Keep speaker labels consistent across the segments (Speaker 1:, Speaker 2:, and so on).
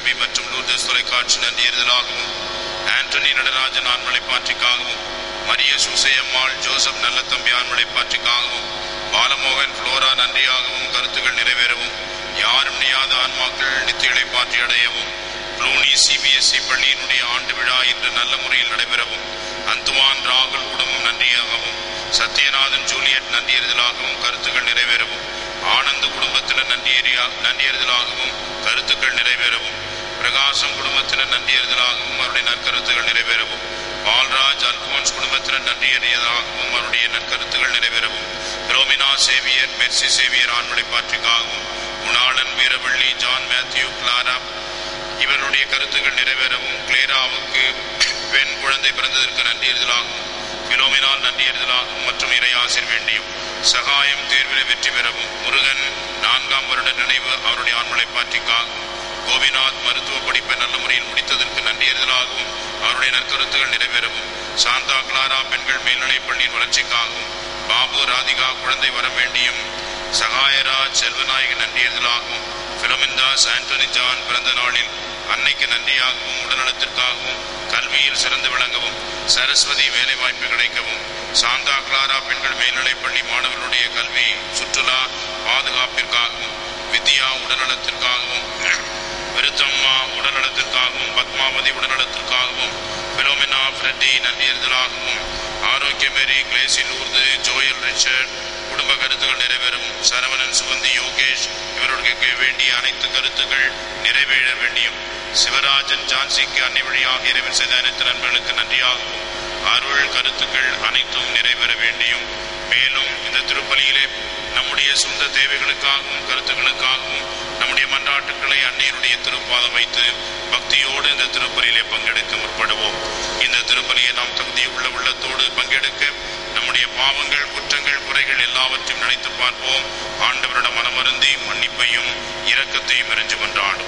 Speaker 1: DP மற்றும் Lourdes தொலைக்காட்சி நன்றியறிதலாகவும் ஆண்டனி நடராஜன் ஆண்மலை பாற்றிக்காகவும் மரிய சூசை அம்மாள் ஜோசப் நல்லத்தம்பி ஆண்மலை பாற்றிக்காகவும் பாலமோகன் புளோரா நன்றியாகவும் கருத்துக்கள் நிறைவேறவும் யாரும் நியாத ஆன்மாக்கள் நித்தியலை பாற்றி அடையவும் ப்ளூனி சிபிஎஸ்இ பள்ளியினுடைய ஆண்டு விழா இன்று நல்ல முறையில் நடைபெறவும் அந்துவான் ராகுல் குடும்பம் நன்றியாகவும் சத்யநாதன் ஜூலியட் நன்றியறிதலாகவும் கருத்துக்கள் நிறைவேறவும் ஆனந்த் குடும்பத்தினர் நன்றியறியா நன்றியறிதலாகவும் கருத்துக்கள் நிறைவேறவும் பிரகாசம் குடும்பத்தினர் நன்றியறிதலாகவும் அவருடைய நற்கருத்துக்கள் நிறைவேறவும் பால்ராஜ் அல்போன்ஸ் குடும்பத்தினர் நன்றியறியதாகவும் அவருடைய நற்கருத்துக்கள் நிறைவேறவும் ரோமினா சேவியர் மெர்சி சேவியர் ஆண்மலை பாற்றிக்காகவும் குணாளன் வீரவள்ளி ஜான் மேத்யூ கிளாரா இவருடைய கருத்துக்கள் நிறைவேறவும் கிளேராவுக்கு பெண் குழந்தை பிறந்ததற்கு நன்றியறிதலாகவும் பிலோமினால் நன்றியறிதலாகவும் மற்றும் இறையாசிர் வேண்டியும் சகாயம் தேர்வில் வெற்றி பெறவும் முருகன் நான்காம் வருட நினைவு அவருடைய ஆண்மலை பாற்றிக்காகவும் கோபிநாத் மருத்துவ படிப்பை நல்ல முறையில் முடித்ததற்கு நன்றியறிதலாகவும் அவருடைய நற்கருத்துகள் நிறைவேறவும் சாந்தா கிளாரா பெண்கள் மேல்நிலைப் பள்ளியின் வளர்ச்சிக்காகவும் பாபு ராதிகா குழந்தை வர வேண்டியும் சகாயராஜ் செல்வநாயகன் நன்றியறிதலாகவும் பிலோமிந்தாஸ் ஆண்டனி ஜான் பிறந்த நாளில் அன்னைக்கு நன்றியாகவும் உடல்நலத்திற்காகவும் கல்வியில் சிறந்து விளங்கவும் சரஸ்வதி வேலை வாய்ப்பு கிடைக்கவும் சாந்தா கிளாரா பெண்கள் மேல்நிலைப் பள்ளி மாணவர்களுடைய கல்வி சுற்றுலா பாதுகாப்பிற்காகவும் வித்யா உடல்நலத்திற்காகவும் விருத்தம்மா உடல்நலத்திற்காகவும் பத்மாவதி உடல்நலத்திற்காகவும் பிலோமினா ஃப்ரெட்டி நன்றியறிதலாகவும் Arokiyamary Glacy Lourdu Joel Richard குடும்ப கருத்துக்கள் நிறைவேறவும் சரவணன் சுகந்தி யோகேஷ் இவர்களுக்கு வேண்டிய அனைத்து கருத்துக்கள் நிறைவேற வேண்டியும் சிவராஜன் ஜான்சிக்கு அன்னை வழியாக இறைவன் செய்த அனைத்து நண்பர்களுக்கு நன்றியாகவும் அருள் கருத்துக்கள் அனைத்தும் நிறைவேற வேண்டியும் மேலும் இந்த திருப்பலியிலே நம்முடைய சொந்த தேவைகளுக்காகவும் கருத்துக்களுக்காகவும் நம்முடைய மன்றாட்டுக்களை அன்னையருடைய திருப்பாதம் வைத்து பக்தியோடு இந்த திருப்பலியிலே பங்கெடுக்க முற்படுவோம் இந்த திருப்பலியை நாம் தகுதியுள்ள உள்ளத்தோடு பங்கெடுக்க நம்முடைய பாவங்கள் குற்றங்கள் குறைகள் எல்லாவற்றையும் நினைத்து பார்ப்போம் ஆண்டவரிடம் மனமருந்தி மன்னிப்பையும் இரக்கத்தையும் எரிஞ்சு கொண்டாடும்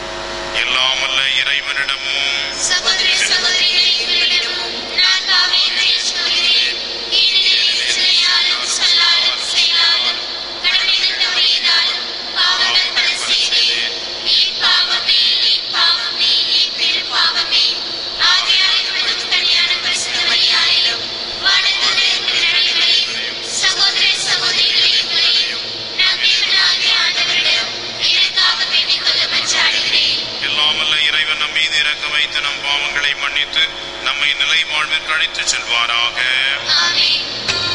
Speaker 1: எல்லாமல்ல இறைவனிடமும்
Speaker 2: சகோதர சகோதரிகளே உங்களிடமும் நான் பாவியை சொல்கிறேன் ஏனெனில் சிலையாலும் சொல்லாலும் செயலாலும் கடமைகள் தவறியதாலும் பாவங்கள் பல செய்தேன் என் பாவமே என் பாவமே என் பெரும் பாவமே ஆகையால் இப்பொழுதும் கல்யாண பரிசுத்த வழியாயிலும் வானதூதர்களையும் சகோதர சகோதரிகளே உங்களையும் நம் தேவனாகிய ஆண்டவரிடம் எனக்காக வேண்டிக் கொள்ள மன்றாடுகிறேன்
Speaker 1: எல்லாமல்ல இறைவன் நம் மீது இறக்க வைத்து நம் பாவங்களை மன்னித்து நம்மை நிலை வாழ்விற்கு அழைத்து செல்வாராக
Speaker 2: ஆமென்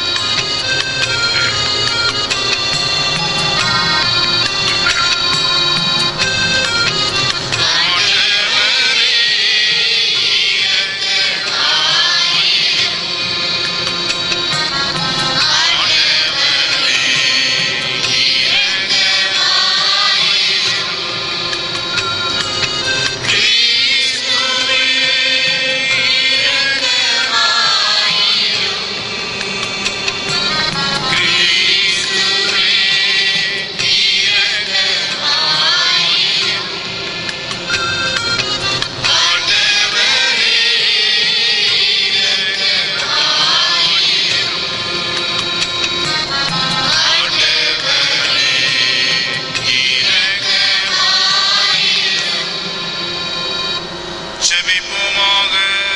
Speaker 1: செபிப்போமாக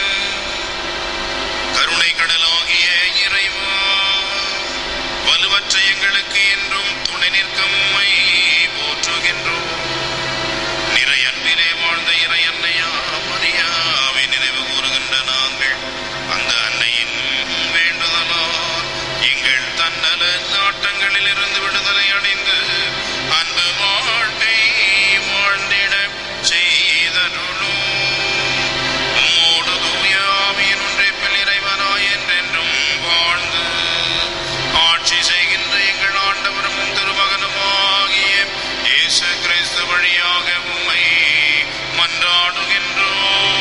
Speaker 1: கருணை கடலாகிய இறைவா வலுவற்ற எங்களுக்கு என்றும் துணை நிற்கும் உம்மை போற்றுகின்றோம் நிறை அன்பிலே வாழ்ந்த இறை அன்னையா மரியாவை நினைவு கூறுகின்ற நாங்கள் அந்த அன்னையின் வேண்டுதலால் எங்கள் தன்னல நாட்டங்களில் இருந்து விடுதலை அடைந்து அன்பு வாழ்க்கை வாழ்ந்திட செய்தருளும் உம்மோடு தூய ஆவியின் ஒன்றைப்பில் இறைவனாய் என்றென்றும் வாழ்ந்து ஆட்சி செய்கின்ற எங்கள் ஆண்டவரும் உம் திருமகனுமாகிய இயேசு கிறிஸ்து வழியாக உம்மை மன்றாடுகின்றோம்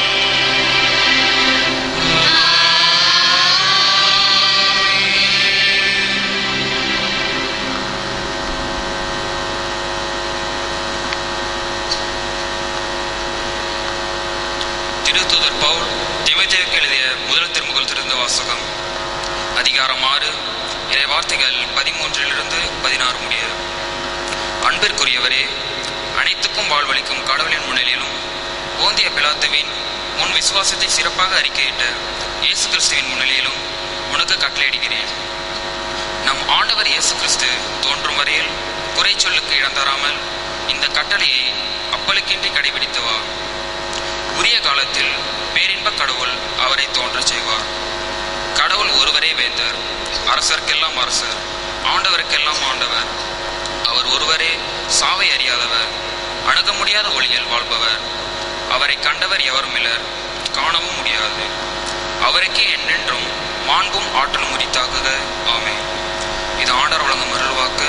Speaker 3: திருத்துதர் பவுல் திமோத்தேயுக்கு எழுதிய முதல் திருமுகல் திறந்த வாசகம் அதிகாரம் ஆறு இறை வார்த்தைகள் பதிமூன்றிலிருந்து பதினாறு முடிய அன்பிற்குரியவரே அனைத்துக்கும் வாழ்வளிக்கும் கடவுளின் முன்னிலையிலும் போந்திய பிலாத்துவின் உன் விசுவாசத்தை சிறப்பாக அறிக்கையிட்ட இயேசு கிறிஸ்துவின் முன்னிலையிலும் உனக்கு கட்டளையிடுகிறேன் நம் ஆண்டவர் இயேசு கிறிஸ்து தோன்றும் வரையில் குறை சொல்லுக்கு இடம் தராமல் இந்த கட்டளையை அப்பலுக்கின்றி கடைபிடித்து வா உரிய காலத்தில் பேரின்ப கடவுள் அவரை தோன்றச் செய்வார் கடவுள் ஒருவரே வேந்தர் அரசர்க்கெல்லாம் அரசர் ஆண்டவருக்கெல்லாம் ஆண்டவர் அவர் ஒருவரே சாவை அறியாதவர் அணுக முடியாத ஒளியில் வாழ்பவர் அவரை கண்டவர் எவருமில்லர் காணவும் முடியாது அவருக்கே என்னென்றும் மாண்பும் ஆற்றலும் உரித்தாகுக ஆமே இது ஆண்டர் வழங்கும் அருள்வாக்கு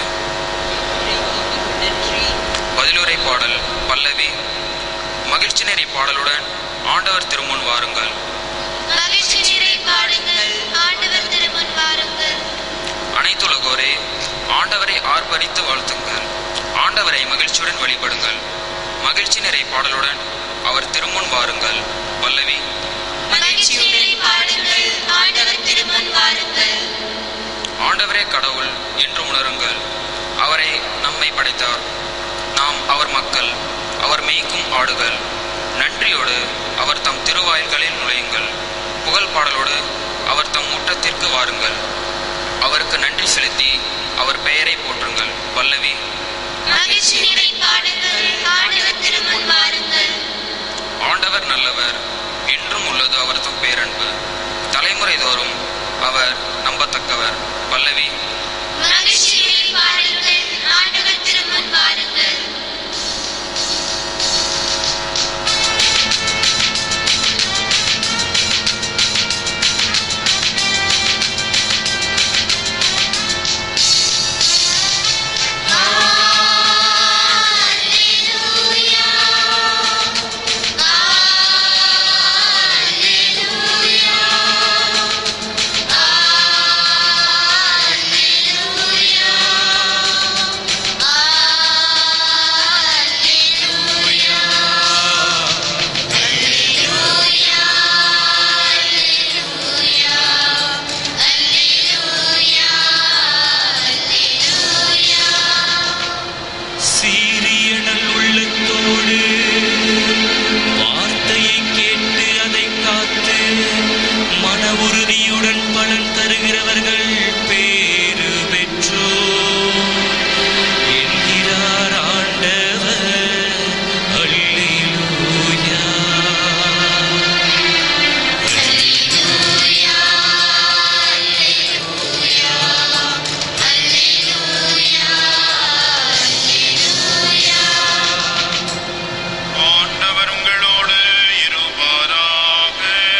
Speaker 3: பதிலுரை பாடல் பல்லவி மகிழ்ச்சி நெறி பாடலுடன் ஆண்டவர் திருமுன் வாருங்கள்
Speaker 2: மகிழ்ச்சி நிறை பாடுங்கள் ஆண்டவர் திருமுன் வாருங்கள்
Speaker 3: அனைத்துலகோரே ஆண்டவரை ஆர்ப்பரித்து வாழ்த்துங்கள் ஆண்டவரை மகிழ்ச்சியுடன் வழிபடுங்கள் மகிழ்ச்சி நிறை பாடலுடன் அவர் திருமுன் வாருங்கள் பல்லவி
Speaker 2: மகிழ்ச்சி நிறை பாடுங்கள் ஆண்டவர் திருமுன் வாருங்கள்
Speaker 3: ஆண்டவரே கடவுள் என்று உணருங்கள் அவரை நம்மை படைத்தார் நாம் அவர் மக்கள் அவர் மேய்க்கும் ஆடுகள் நன்றியோடு அவர் தம் திருவாயில்களில் நுழையுங்கள் புகழ் பாடலோடு அவர் தம் முற்றத்திற்கு வாருங்கள் அவருக்கு நன்றி செலுத்தி அவர் பெயரை போற்றுங்கள் பல்லவி
Speaker 2: மகிழ்ச்சி நிறை பாடுங்கள் ஆண்டவர் திருமுன் வாருங்கள்
Speaker 3: ஆண்டவர் நல்லவர் என்றும் உள்ளது அவர் தம் பேரன்பு தலைமுறை தோறும் அவர் நம்பத்தக்கவர் பல்லவி
Speaker 2: மகிழ்ச்சி நிறை பாடுங்கள் ஆண்டவர் திருமுன் வாருங்கள்
Speaker 4: சீரியனல் உள்ளத்தோடு வார்த்தையை கேட்டு அதை காத்து மன உறுதியுடன் பலன் தருகிறவர்கள் பேரு பெற்றோ என்கிறார் ஆண்டவர் அல்லேலூயா
Speaker 1: ஆண்டவர் உங்களோடு இருப்பாராக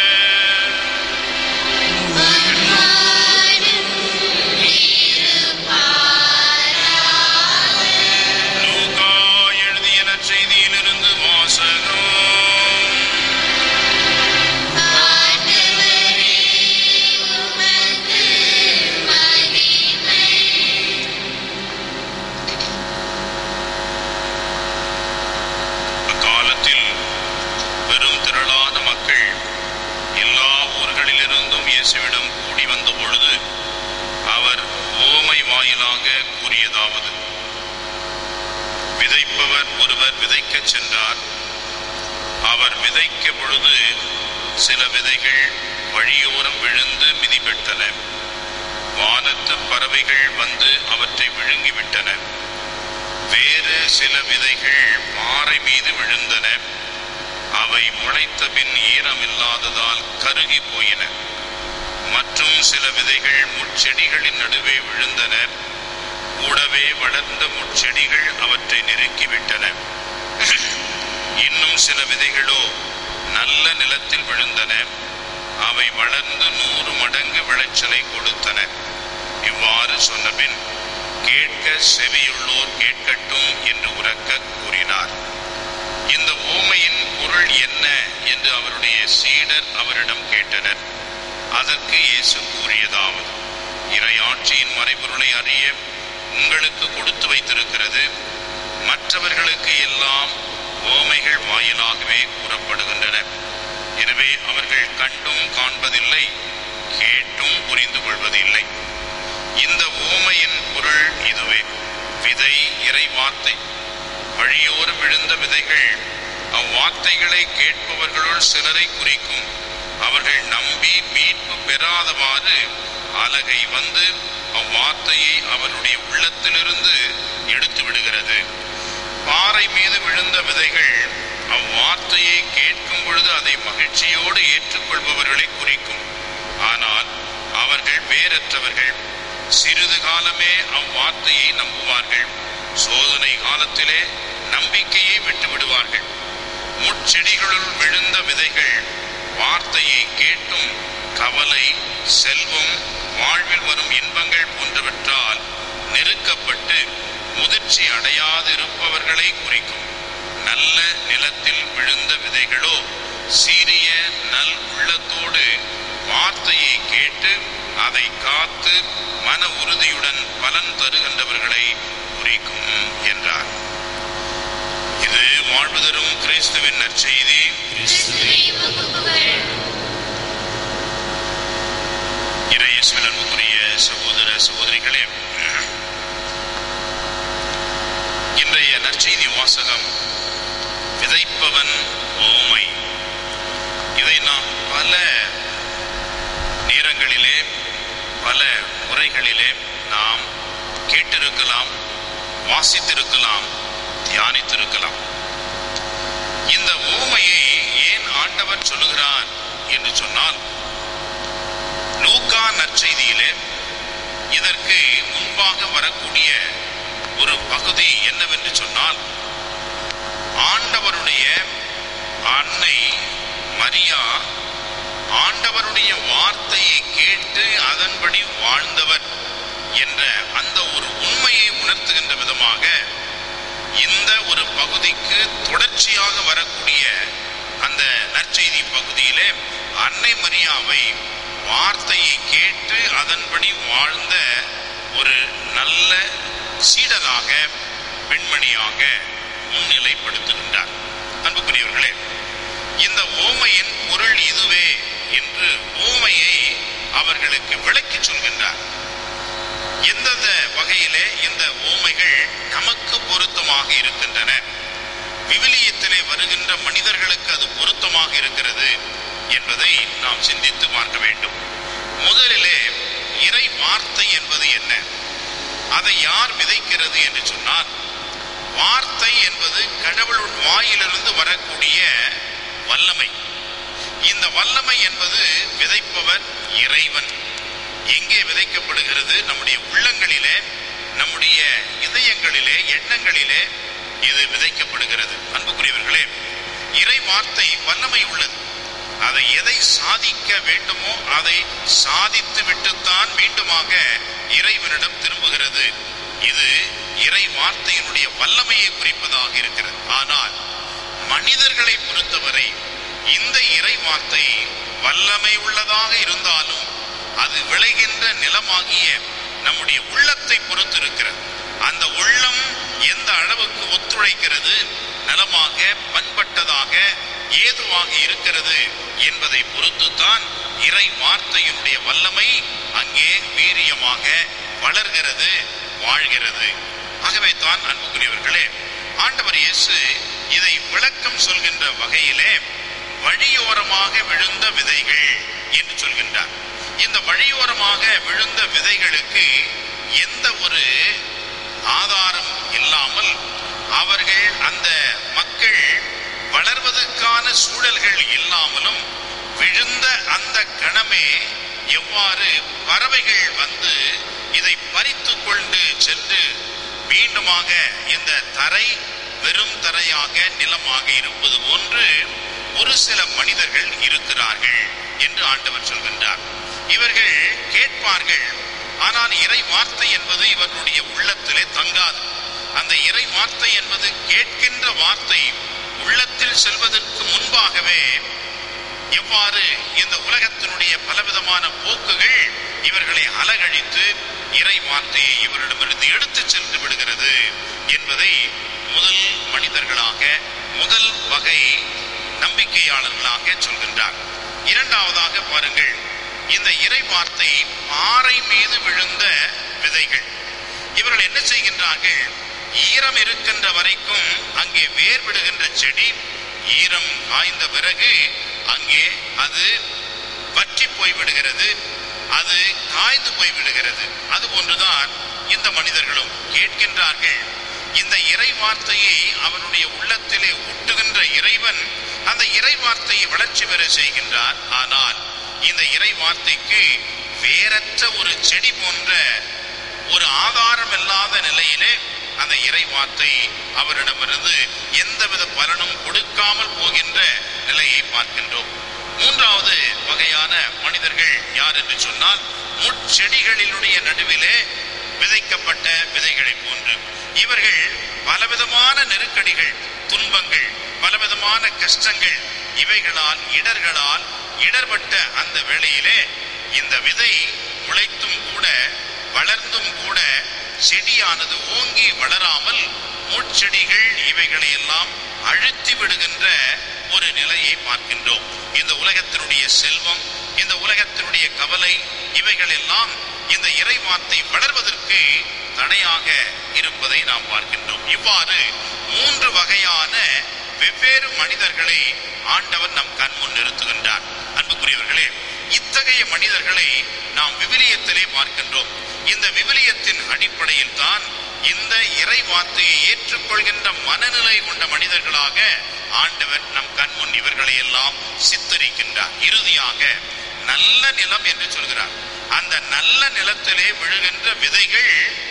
Speaker 1: லூக்கா எழுதிய நற்செய்தியிலிருந்து வாசகம் அக்காலத்தில் பெரும் திரளான மக்கள் எல்லா ஊர்களிலிருந்தும் இயேசுவிடம் கூடி வந்த பொழுது அவர் ஓமை வாயிலாக கூறியதாவது விதைப்பவர் ஒருவர் விதைக்கச் சென்றார் அவர் விதைக்க பொழுது சில விதைகள் வழியோரம் விழுந்து மிதிபெற்றன வானத்து பறவைகள் வந்து அவற்றை விழுங்கிவிட்டன வேறு சில விதைகள் பாறை மீது விழுந்தன அவை முளைத்த பின் ஈரமில்லாததால் கருகி போயின மற்றும் சில விதைகள் முட்செடிகளின் நடுவே விழுந்தன கூடவே வளர்ந்த முட்செடிகள் அவற்றை நெருக்கிவிட்டன இன்னும் சில விதைகளோ நல்ல நிலத்தில் விழுந்தன அவை வளர்ந்து நூறு மடங்கு விளைச்சலை கொடுத்தன இவ்வாறு சொன்னபின் கேட்க செவியுள்ளோர் கேட்கட்டும் என்று உரக்க கூறினார் இந்த ஓமையின் பொருள் என்ன என்று அவருடைய சீடர் அவரிடம் கேட்டனர் அதற்கு இயேசு கூறியதாவது இறையாட்சியின் மறைபொருளை அறிய உங்களுக்கு கொடுத்து வைத்திருக்கிறது மற்றவர்களுக்கு எல்லாம் ஓமைகள் வாயிலாகவே கூறப்படுகின்றன எனவே அவர்கள் கண்டும் காண்பதில்லை கேட்டும் புரிந்து கொள்வதில்லை இந்த ஓமையின் பொருள் இதுவே விதை இறை வார்த்தை வழியோரம் விழுந்த விதைகள் அவ்வார்த்தைகளை கேட்பவர்களுள் சிலரை குறிக்கும் அவர்கள் நம்பி மீட்பு பெறாதவாறு அலகை வந்து அவ்வார்த்தையை அவருடைய உள்ளத்திலிருந்து எடுத்து விடுகிறது பாறை மீது விழுந்த விதைகள் அவ்வார்த்தையை கேட்கும் பொழுது அதை மகிழ்ச்சியோடு ஏற்றுக்கொள்பவர்களை குறிக்கும் ஆனால் அவர்கள் வேறற்றவர்கள் சிறிது காலமே அவ்வார்த்தையை நம்புவார்கள் சோதனை காலத்திலே நம்பிக்கையை விட்டு விடுவார்கள் முட்செடிகளுள் விழுந்த விதைகள் வார்த்தையை கேட்டும் கவலை செல்வம் வாழ்வில் வரும் இன்பங்கள் போன்றவற்றால் நெருக்கப்பட்டு முதிர்ச்சி அடையாது இருப்பவர்களை குறிக்கும் நல்ல நிலத்தில் விழுந்த விதைகளோ சீரிய நல் உள்ளத்தோடு வார்த்தையை கேட்டு அதை காத்து மன உறுதியுடன் பலன் தருகின்றவர்களை குறிக்கும் என்றார் இது வாழ்வு தரும் கிறிஸ்துவின் நற்செய்தி
Speaker 2: கிறிஸ்துவே உமக்கு புகழ்
Speaker 1: இறையேசுவின் அன்புக்குரிய சகோதர சகோதரிகளே இன்றைய நற்செய்தி வாசகம் விதைப்பவன் ஓமை இதை நாம் பல நேரங்களிலே பல முறைகளிலே நாம் கேட்டிருக்கலாம் வாசித்திருக்கலாம் தியானித்திருக்கலாம் இந்த ஓமையை ஏன் ஆண்டவர் சொல்லுகிறார் என்று சொன்னால் லூக்கா நற்செய்தியிலே இதற்கு முன்பாக வரக்கூடிய ஒரு பகுதி என்னவென்று சொன்னால் ஆண்டவருடைய அன்னை மரியா ஆண்டவருடைய வார்த்தையை கேட்டு அதன்படி வாழ்ந்தவர் என்ற அந்த ஒரு உண்மையை உணர்த்துகின்ற விதமாக இந்த ஒரு பகுதிக்கு தொடர்ச்சியாக வரக்கூடிய அந்த நற்செய்தி பகுதியிலே அன்னை மரியாவை வார்த்தையை கேட்டு அதன்படி வாழ்ந்த ஒரு நல்ல சீடராக பெண்மணியாக முன்னிலைப்படுத்துகின்றார் அன்புக்குரியவர்களே இந்த ஓமையின் பொருள் இதுவே என்று ஓமையை அவர்களுக்கு விளக்கிச் சொல்கின்றார் எந்தெந்த வகையிலே இந்த ஓமைகள் நமக்கு பொருத்தமாக இருக்கின்றன விவிலியத்திலே வருகின்ற மனிதர்களுக்கு அது பொருத்தமாக இருக்கிறது என்பதை நாம் சிந்தித்து பார்க்க வேண்டும் முதலிலே இறை வார்த்தை என்பது என்ன அதை யார் விதைக்கிறது என்று சொன்னால் வார்த்தை என்பது கடவுள் வாயிலிருந்து வரக்கூடிய வல்லமை இந்த வல்லமை என்பது விதைப்பவர் இறைவன் எங்கே விதைக்கப்படுகிறது நம்முடைய உள்ளங்களிலே நம்முடைய இதயங்களிலே எண்ணங்களிலே இது விதைக்கப்படுகிறது அன்புக்குரியவர்களே இறை வார்த்தை வல்லமை உள்ளது அதை எதை சாதிக்க வேண்டுமோ அதை சாதித்து விட்டுத்தான் மீண்டுமாக இறைவனிடம் திரும்புகிறது இது இறை வார்த்தையினுடைய வல்லமையை குறிப்பதாக இருக்கிறது ஆனால் மனிதர்களை பொறுத்தவரை இந்த இறை வார்த்தை வல்லமை உள்ளதாக இருந்தாலும் அது விளைகின்ற நிலமாகிய நம்முடைய உள்ளத்தை பொறுத்து இருக்கிறது அந்த உள்ளம் எந்த அளவுக்கு ஒத்துழைக்கிறது நலமாக பண்பட்டதாக ஏதுவாக இருக்கிறது என்பதை பொறுத்துத்தான் இறை வார்த்தையினுடைய வல்லமை அங்கே வீரியமாக வளர்கிறது வாழ்கிறது ஆகவே தான் அன்புக்குரியவர்களே ஆண்டவர் இயேசு இதை விளக்கம் சொல்கின்ற வகையிலே வழியோரமாக விழுந்த விதைகள் என்று சொல்கின்றார் இந்த வழியோரமாக விழுந்த விதைகளுக்கு எந்த ஒரு ஆதாரம் இல்லாமல் அவர்கள் அந்த மக்கள் வளர்வதற்கான சூழல்கள் இல்லாமலும் விழுந்த அந்த கணமே எவ்வாறு பறவைகள் வந்து இதை பறித்து கொண்டு சென்று மீண்டுமாக இந்த தரை வெறும் தரையாக நிலமாக இருப்பது போன்று ஒரு சில மனிதர்கள் இருக்கிறார்கள் என்று ஆண்டவர் சொல்கின்றார் இவர்கள் கேட்பார்கள் ஆனால் இறை வார்த்தை என்பது இவர்களுடைய உள்ளத்திலே தங்காது அந்த இறை வார்த்தை என்பது கேட்கின்ற வார்த்தை உள்ளத்தில் செல்வதற்கு முன்பாகவே எவ்வாறு இந்த உலகத்தினுடைய பலவிதமான போக்குகள் இவர்களை அலகழித்து இறை வார்த்தையை இவரிடமிருந்து எடுத்துச் சென்று விடுகிறது என்பதை முதல் மனிதர்களாக முதல் வகை நம்பிக்கையாளர்களாக சொல்கின்றார் இரண்டாவதாக பாருங்கள் இந்த இறை வார்த்தை பாறை மீது விழுந்த விதைகள் இவர்கள் என்ன செய்கின்றார்கள் ஈரம் இருக்கின்ற வரைக்கும் அங்கே வேர் விடுகின்ற செடி ஈரம் காய்ந்த பிறகு அங்கே அது வற்றி போய்விடுகிறது அது காய்ந்து போய்விடுகிறது அது போன்றுதான் இந்த மனிதர்களும் கேட்கின்றார்கள் இந்த இறை வார்த்தையை அவனுடைய உள்ளத்திலே ஊட்டுகின்ற இறைவன் அந்த இறை வார்த்தையை வளர்ச்சி பெற செய்கின்றார் ஆனால் இந்த இறை வார்த்தைக்கு வேறற்ற ஒரு செடி போன்ற ஒரு ஆதாரம் இல்லாத நிலையிலே அந்த இறை வார்த்தை அவரிடமிருந்து எந்தவித பலனும் கொடுக்காமல் போகின்ற நிலையை பார்க்கின்றோம் மூன்றாவது வகையான மனிதர்கள் யார் என்று சொன்னால் முட்செடிகளினுடைய நடுவிலே விதைக்கப்பட்ட விதைகளை போன்று இவர்கள் பலவிதமான நெருக்கடிகள் துன்பங்கள் பலவிதமான கஷ்டங்கள் இவைகளால் இடர்களால் இடர்பட்ட அந்த வேளையிலே இந்த விதை முளைத்தும் கூட வளர்ந்தும் கூட செடியானது ஓங்கி வளராமல் முட்செடிகள் இவைகளை எல்லாம் அழுத்தி விடுகின்ற ஒரு நிலையை பார்க்கின்றோம் இந்த உலகத்தினுடைய செல்வம் இந்த உலகத்தினுடைய கவலை இவைகள் எல்லாம் இந்த இறை வார்த்தை வளர்வதற்கு தடையாக இருப்பதை நாம் பார்க்கின்றோம் இவ்வாறு மூன்று வகையான வெவ்வேறு மனிதர்களை ஆண்டவர் நம் கண் முன் நிறுத்துகின்றார் அன்புக்குரியவர்களே இத்தகைய மனிதர்களை நாம் விவிலியத்திலே பார்க்கின்றோம் இந்த விவிலியத்தின் அடிப்படையில் தான் இந்த இறை வார்த்தையை ஏற்றுக்கொள்கின்ற மனநிலை கொண்ட மனிதர்களாக ஆண்டவர் நம் கண் முன் இவர்களை எல்லாம் சித்தரிக்கின்றார் இறுதியாக நல்ல நிலம் என்று சொல்கிறார் அந்த நல்ல நிலத்திலே விழுகின்ற விதைகள்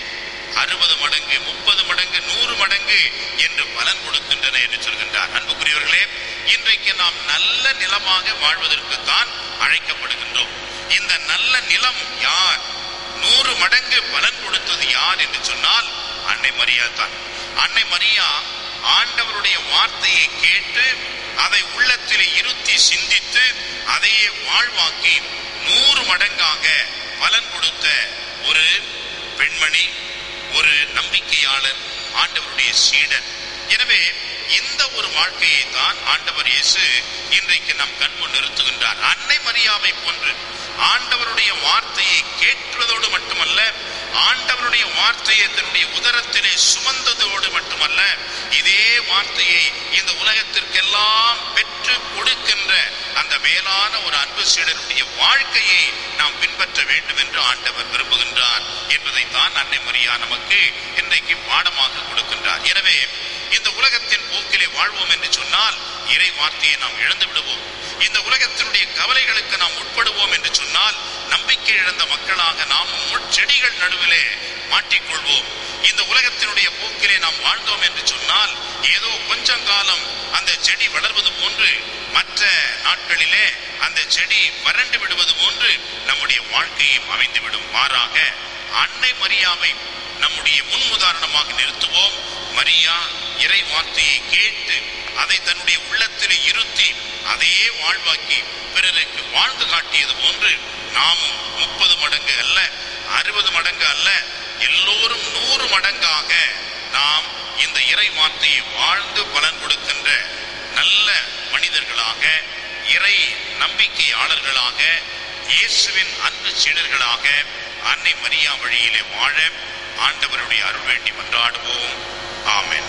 Speaker 1: அறுபது மடங்கு முப்பது மடங்கு நூறு மடங்கு என்று பலன் கொடுக்கின்றன என்று சொல்கின்றார் அன்புக்குரியவர்களே இன்றைக்கு நாம் நல்ல நிலமாக வாழ்வதற்கு தான் அழைக்கப்படுகின்றோம் இந்த நல்ல நிலம் யார் நூறு மடங்கு பலன் கொடுத்தது யார் என்று சொன்னால் அன்னை மரியா தான் அன்னை மரியா ஆண்டவருடைய வார்த்தையை கேட்டு அதை உள்ளத்திலே இருத்தி சிந்தித்து அதையே வாழ்வாக்கி நூறு மடங்காக பலன் கொடுத்த ஒரு பெண்மணி ஒரு நம்பிக்கையாளர் ஆண்டவருடைய சீடன் எனவே இந்த ஒரு வாழ்க்கையை தான் ஆண்டவர் இயேசு இன்றைக்கு நம் கண்முன் நிறுத்துகின்றார் அன்னை மரியாவை போன்று ஆண்டவருடைய வார்த்தையை கேட்கிறதோடு மட்டுமல்ல ஆண்டவருடைய வார்த்தையை தன்னுடைய உதரத்திலே சுமந்ததோடு மட்டுமல்ல இதே வார்த்தையை இந்த உலகத்திற்கெல்லாம் பெற்று கொடுக்கின்ற அந்த மேலான ஒரு அன்பு சீடனுடைய வாழ்க்கையை நாம் பின்பற்ற வேண்டும் என்று ஆண்டவர் விரும்புகின்றார் என்பதை தான் அன்னை மரியா நமக்கு இன்றைக்கு பாடமாக கொடுக்கின்றார் எனவே இந்த உலகத்தின் போக்கிலே வாழ்வோம் என்று சொன்னால் இறை வார்த்தையை நாம் இழந்து விடுவோம் இந்த உலகத்தினுடைய கவலைகளுக்கு நாம் உட்படுவோம் என்று சொன்னால் நம்பிக்கை இழந்த மக்களாக நாம் முட்செடிகள் நடுவிலே மாட்டிக்கொள்வோம் இந்த உலகத்தினுடைய போக்கிலே நாம் வாழ்ந்தோம் என்று சொன்னால் ஏதோ கொஞ்சம் காலம் அந்த செடி வளர்வது போன்று மற்ற நாட்களிலே அந்த செடி வறண்டு விடுவது போன்று நம்முடைய வாழ்க்கையும் அமைந்துவிடும் மாறாக அன்னை மரியாவை நம்முடைய முன் உதாரணமாக நிறுத்துவோம் மரியா இறை வார்த்தையை கேட்டு அதை தன்னுடைய உள்ளத்திலே இருத்தி அதையே வாழ்வாக்கி பிறருக்கு வாழ்ந்து காட்டியது போன்று நாமும் முப்பது மடங்கு அல்ல அறுபது மடங்கு அல்ல எல்லோரும் நூறு மடங்காக நாம் இந்த இறை வார்த்தையை வாழ்ந்து பலன் கொடுக்கின்ற நல்ல மனிதர்களாக இறை நம்பிக்கையாளர்களாக இயேசுவின் அன்பு சீடர்களாக அன்னை மரியா வழியிலே வாழ ஆண்டவருடைய அருள் வேண்டி மன்றாடுவோம் ஆமென்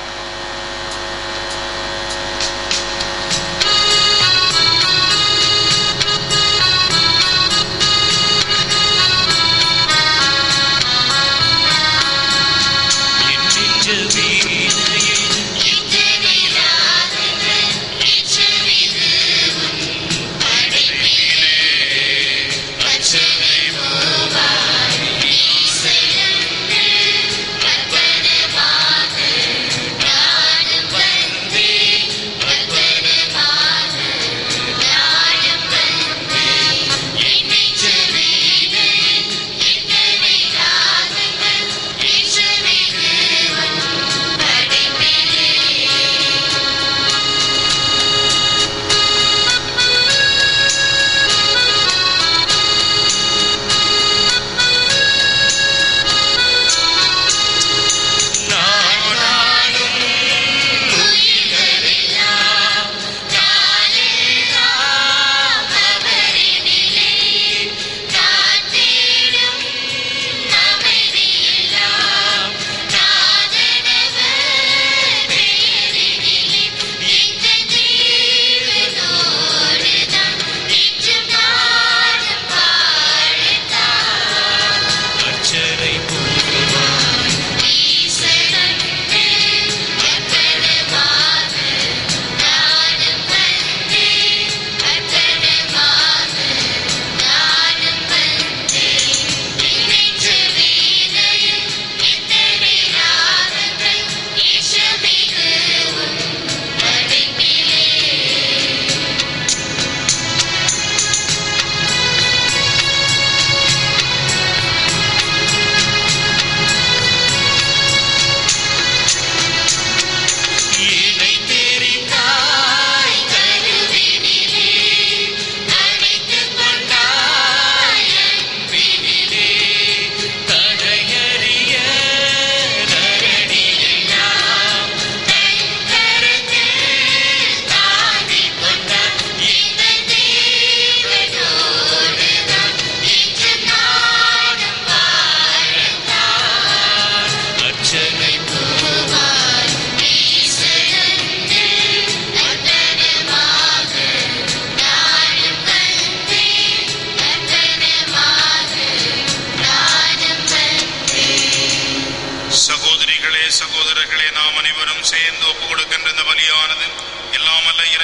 Speaker 4: என் நெஞ்ச வீணையில்
Speaker 2: இத்தனை ராகங்கள் ஏற்றமிகு உன் படைப்பிலே பச்சனை மூவாய் ஈசனங்கள் பத்தனமாக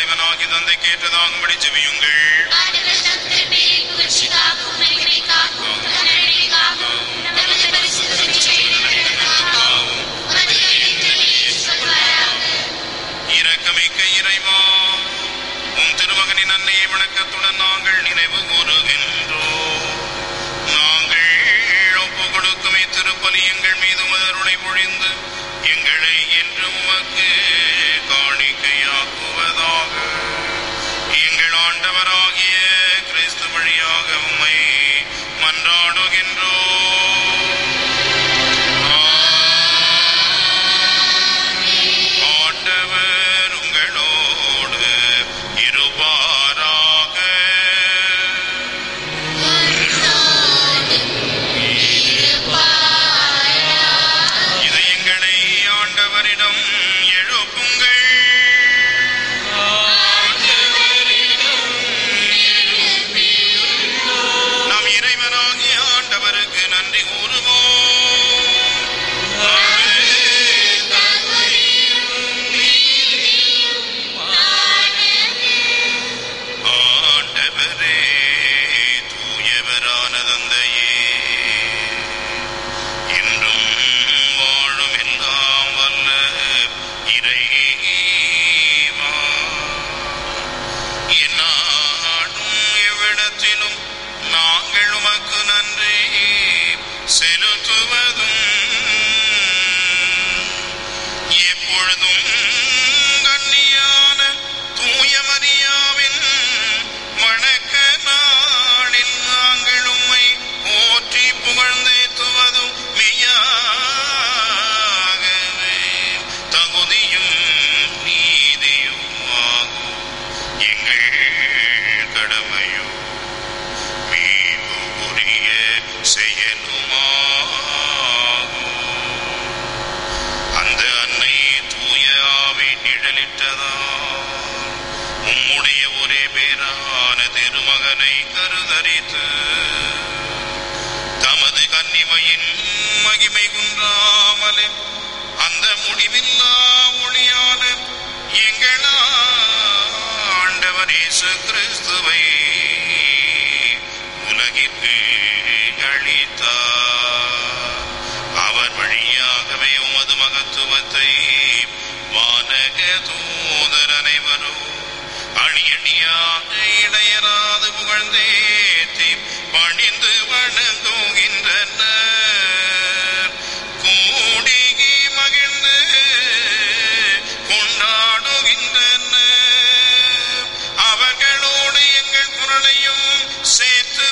Speaker 1: இறைவனாகி தந்தை கேட்டதாகும்படி ஜெபியுங்கள்
Speaker 2: ஆண்டவர் தம் திருப்பெயரின் புகழ்ச்சிக்காகவும் மகிமைக்காகவும் நன்மைக்காகவும் நமது பரிசுத்த திருச்செயலுக்காகவும் உமது எழுத்திலே சொல்வாராக
Speaker 1: இரக்கமிக்க இறைவா உம் திருமகனின் அன்னையை வணக்கத்துடன் நாங்கள் நினைவு கூறுகின்றோம் நாங்கள் ஒப்பு கொடுக்கும் இத்திருப்பலி எங்கள் மீது மதருளை பொழிந்து எங்களை என்று உமக்கு காணிக்கையாக்குவதாக எங்கள் ஆண்டவராகிய கிறிஸ்து வழியாக உம்மை மன்றாடுகின்றோம் ஆண்டவர் உங்களோடு இருப்பாராக இதயங்களை ஆண்டவரிடம் எழுப்புங்கள் நாம் இறைவனாகிய ஆண்டவருக்கு நன்றி கூறுவோம் ஆண்டவரே தூயவரான தந்தையே என்றும் வாழும் எல்லாம் வல்ல இறைவா என்னாடும் எவ்விடத்திலும் நாங்கள் உமக்கு நன்றி செலுத்துவதும் எப்பொழுதும் கண்ணியான தூய மரியாவின் வணக்க நாளில் நாங்கள் உம்மை போற்றி புகழ்ந்தேத்துவதும் மெய்யாகவே தகுதியும் நீதியும் ஆகும் எங்கள் கடமையும் மீட்புக்குரிய செயலுமாகும் அந்த அன்னை தூய ஆவி நிழலிட்டதா உம்முடைய ஒரே பேரான திருமகனை கருதரித்து தமது கன்னிமையின் மகிமை குன்றாமலே அந்த முடிவில்லா ஒளியான எங்கள் ஆண்டவர் இயேசு கிறிஸ்துவை உலகிற்கு அளித்தார் அவர் வழியாகவே உமது மகத்துவத்தை வானக தூதர் அனைவரும் அணியணியாக இடையராது புகழ்ந்தேத்தி பணிந்து வணங்குகின்றனர் கூடிகி மகிழ்ந்து கொண்டாடுகின்றனர் அவர்களோடு எங்கள் குரலையும் சேர்த்து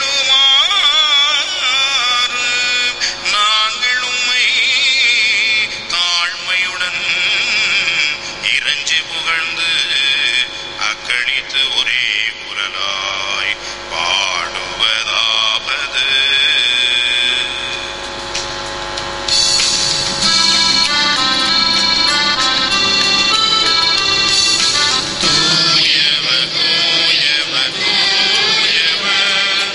Speaker 1: கொள்ளுமாறு நாங்கள் உம்மை தாழ்மையுடன் இறைஞ்சி புகழ்ந்து அக்களித்து ஒரே குரலாய் பாடுவதாவது தூயவர், தூயவர், தூயவர்,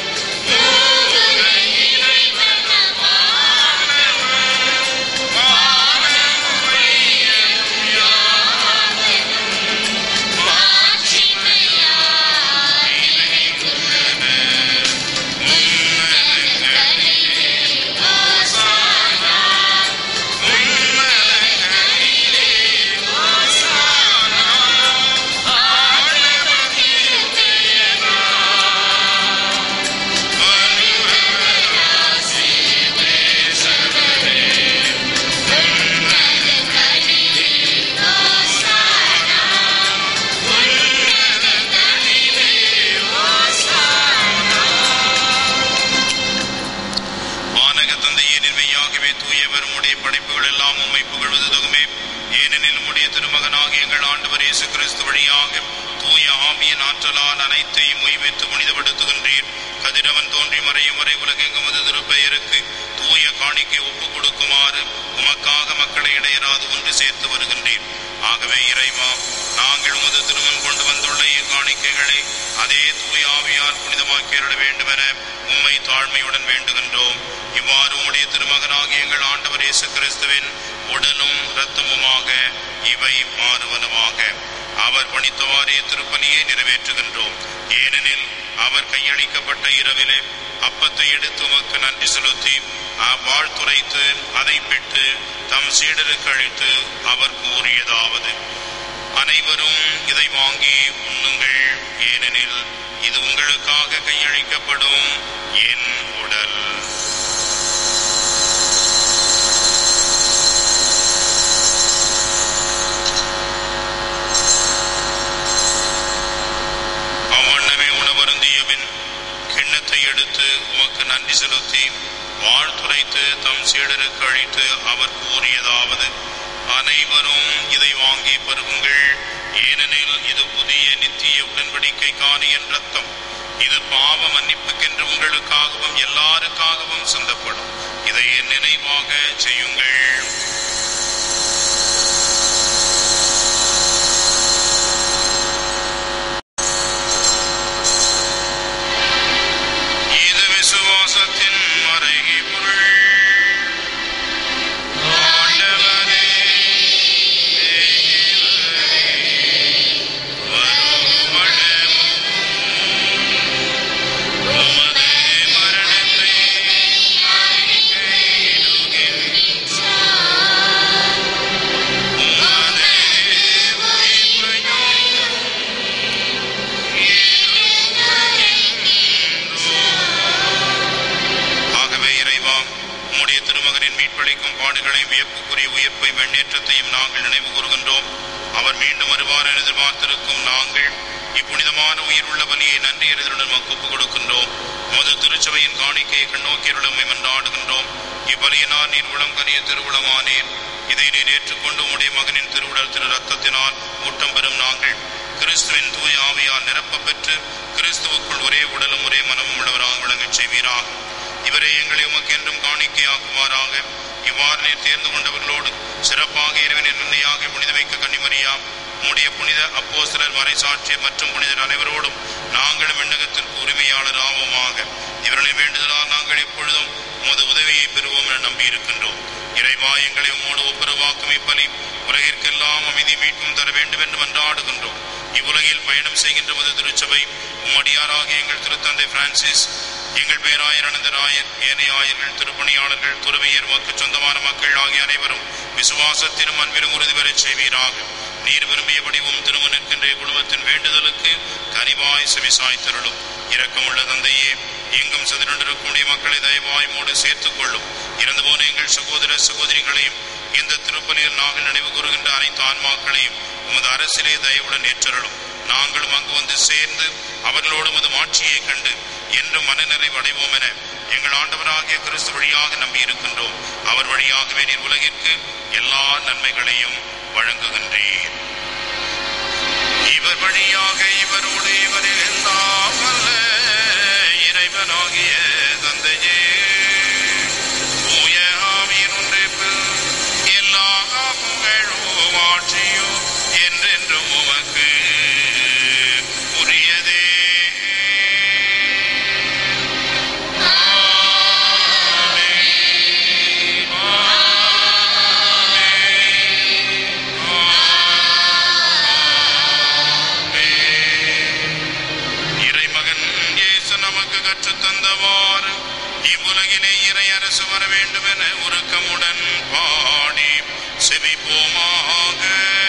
Speaker 1: வானக தந்தையே நிர்மையாகவே தூயவர் உம்முடைய படைப்புகள் எல்லாம் உம்மை புகழ்வது தகுமே ஏனெனில் உம்முடைய திருமகனாகிய எங்கள் ஆண்டவர் இயேசு கிறிஸ்து வழியாக தூய ஆவியின் ஆற்றலால் அனைத்தையும் உய்வித்து புனிதப்படுத்துகின்றீர் கதிரவன் தோன்றி மறையும் வரை உலகெங்கும் அது திருப்பெயருக்கு தூய காணிக்கை ஒப்புக் கொடுக்குமாறு உமக்காக மக்களை இடையராது ஒன்று சேர்த்து வருகின்றீர் ஆகவே இறைவா நாங்கள் உமது திருமன் கொண்டு வந்துள்ள இக்காணிக்கைகளை அதே தூய ஆவியால் புனிதமாக்கி அருள வேண்டுமென உம்மை தாழ்மையுடன் வேண்டுகின்றோம் இவ்வாறு உம்முடைய திருமகனாகிய எங்கள் ஆண்டவர் இயேசு கிறிஸ்துவின் உடலும் இரத்தமுமாக இவை மாறுவனவாக அவர் பணித்தவாறே திருப்பலியை நிறைவேற்றுகின்றோம் ஏனெனில் அவர் கையளிக்கப்பட்ட இரவிலே அப்பத்தை எடுத்து உமக்கு நன்றி செலுத்தி வாழ்த்துரைத்து அதை பெற்று தம் சீடருக்கு அளித்து அவர் கூறியதாவது அனைவரும் இதை வாங்கி உண்ணுங்கள் ஏனெனில் இது உங்களுக்காக கையளிக்கப்படும் என் உடல் அவ்வண்ணமே உணவருந்திய பின் கிண்ணத்தை எடுத்து உமக்கு நன்றி செலுத்தி வாழ்த்துரைத்து தம் சீடருக்கு அளித்து அவர் கூறியதாவது அனைவரும் இதை வாங்கி பருகுங்கள் ஏனெனில் இது புதிய நித்திய உடன்படிக்கைக்கான என் ரத்தம் இது பாவ மன்னிப்புக்கென்று உங்களுக்காகவும் எல்லாருக்காகவும் சிந்தப்படும் இதை என் நினைவாக செய்யுங்கள் இது விசுவாசத்தின் மறைகை பொருள் ஆண்டவரே, தேவரே, வருமளவும் உமது மரணத்தை அறிக்கையிடுகின்றோம். உமது உயிர்ப்பையும் ஆகவே இறைவா உம்முடைய திருமகனின் மீட்பளிக்கும் பாடுகளை வியப்புக்குரிய உயிர்ப்பை வெண்ணேற்றத்தையும் நாங்கள் நினைவு கூறுகின்றோம் அவர் மீண்டும் வருவார் என எதிர்பார்த்திருக்கும் நாங்கள் இப்புனிதமான உயிருள்ள பலியை நன்றி எறிதலுடன் மக்குப்பு கொடுக்கின்றோம் மது திருச்சபையின் காணிக்கையை கண்ணோக்கியருளமை மன்றாடுகின்றோம் இப்பலியினால் நீர் உளம் கனிய திருவுளமானீர் இதை நீர் ஏற்றுக்கொண்டு உம்முடைய மகனின் திருவுடல் திரு ரத்தத்தினால் ஊட்டம் பெறும் நாங்கள் கிறிஸ்துவின் தூய ஆவியால் நிரப்பப் பெற்று கிறிஸ்துவுக்குள் ஒரே உடலும் ஒரே மனமும் உள்ளவராக விளங்கச் செய்வீராக இவரை எங்களை உமக்கு என்றும் காணிக்கையாக்குவாராக இவ்வாறு நீர் தேர்ந்து கொண்டவர்களோடு சிறப்பாக இறைவனின் நிலையாக புனித வைக்க கன்னிமரியா உம்முடைய புனித அப்போஸ்தலர் மறைசாட்சிய மற்றும் புனிதர் அனைவரோடும் நாங்களும் விண்ணகத்திற்கு உரிமையாளர் ஆவோமாக இவர்களை வேண்டுதலால் நாங்கள் எப்பொழுதும் உமது உதவியை பெறுவோம் என நம்பியிருக்கின்றோம் இறைவா எங்களை உம்மோடு ஒப்புரவாக்கும் இப்பலி உலகிற்கெல்லாம் அமைதி மீட்பும் தர வேண்டும் என்று மன்றாடுகின்றோம் இவ்வுலகில் பயணம் செய்கின்ற மது திருச்சபை உம்மடியாராக எங்கள் திருத்தந்தை பிரான்சிஸ் எங்கள் பேராயர் அனந்தராயர் ஏனைய ஆயர்கள் திருப்பணியாளர்கள் துறவியர் வாக்கு சொந்தமான மக்கள் ஆகிய அனைவரும் விசுவாசத்திலும் அன்பிலும் உறுதி பெறச் செய்வீராக நீர் விரும்பியபடி உம் திருமணக்கின்ற குடும்பத்தின் வேண்டுதலுக்கு கனிவாய் செவிசாய் தருளும் இரக்கமுள்ள தந்தையே எங்கும் சிதறண்டிருக்கக்கூடிய மக்களை தயவாய் மூடு சேர்த்துக் கொள்ளும் இறந்து போன எங்கள் சகோதர சகோதரிகளையும் இந்த திருப்பலியில் நாங்கள் நினைவு கூறுகின்ற அனைத்து ஆன்மாக்களையும் உமது அரசிலே தயவுடன் ஏற்றருளும் நாங்களும் அங்கு வந்து சேர்ந்து அவர்களோடு உமது மாட்சியை கண்டு என்றும் மனநிறைவு அடைவோம் என எங்கள் ஆண்டவராகிய கிறிஸ்து வழியாக நம்பியிருக்கின்றோம் அவர் வழியாகவே நீர் உலகிற்கு எல்லா நன்மைகளையும் வழங்குகின்றீர் இவர் வழியாக இவரோடு இவரில் எல்லாம் வல்ல இறைவனாகிய தந்தையே தூய ஆவியின் ஒன்றிப்பில் எல்லா புகழும் ஆட்சியும் என்றென்றும் உமக்கு உரியதே இறைமகன் இயேசு நமக்கு கற்றுத் தந்தவாறு இவ்வுலகிலே இறை அரசு வர வேண்டும் என உருக்கமுடன் பாடி செவிப்போமாக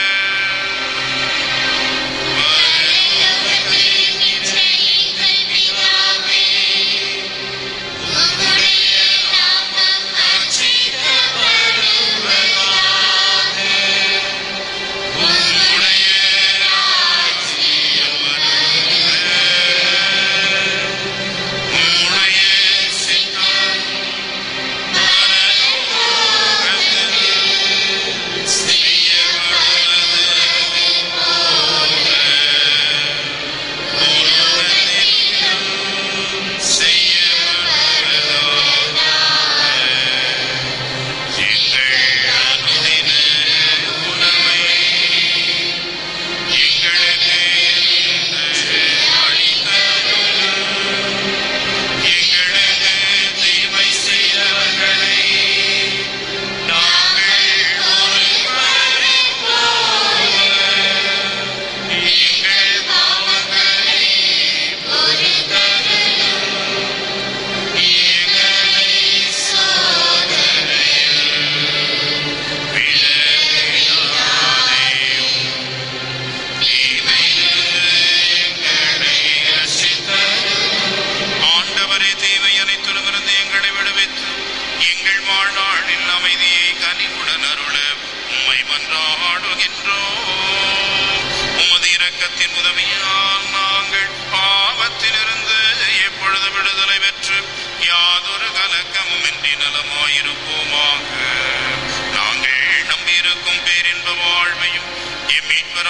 Speaker 1: உம்முடைய சித்தம் பரலோகத்தில் செய்யப்படும்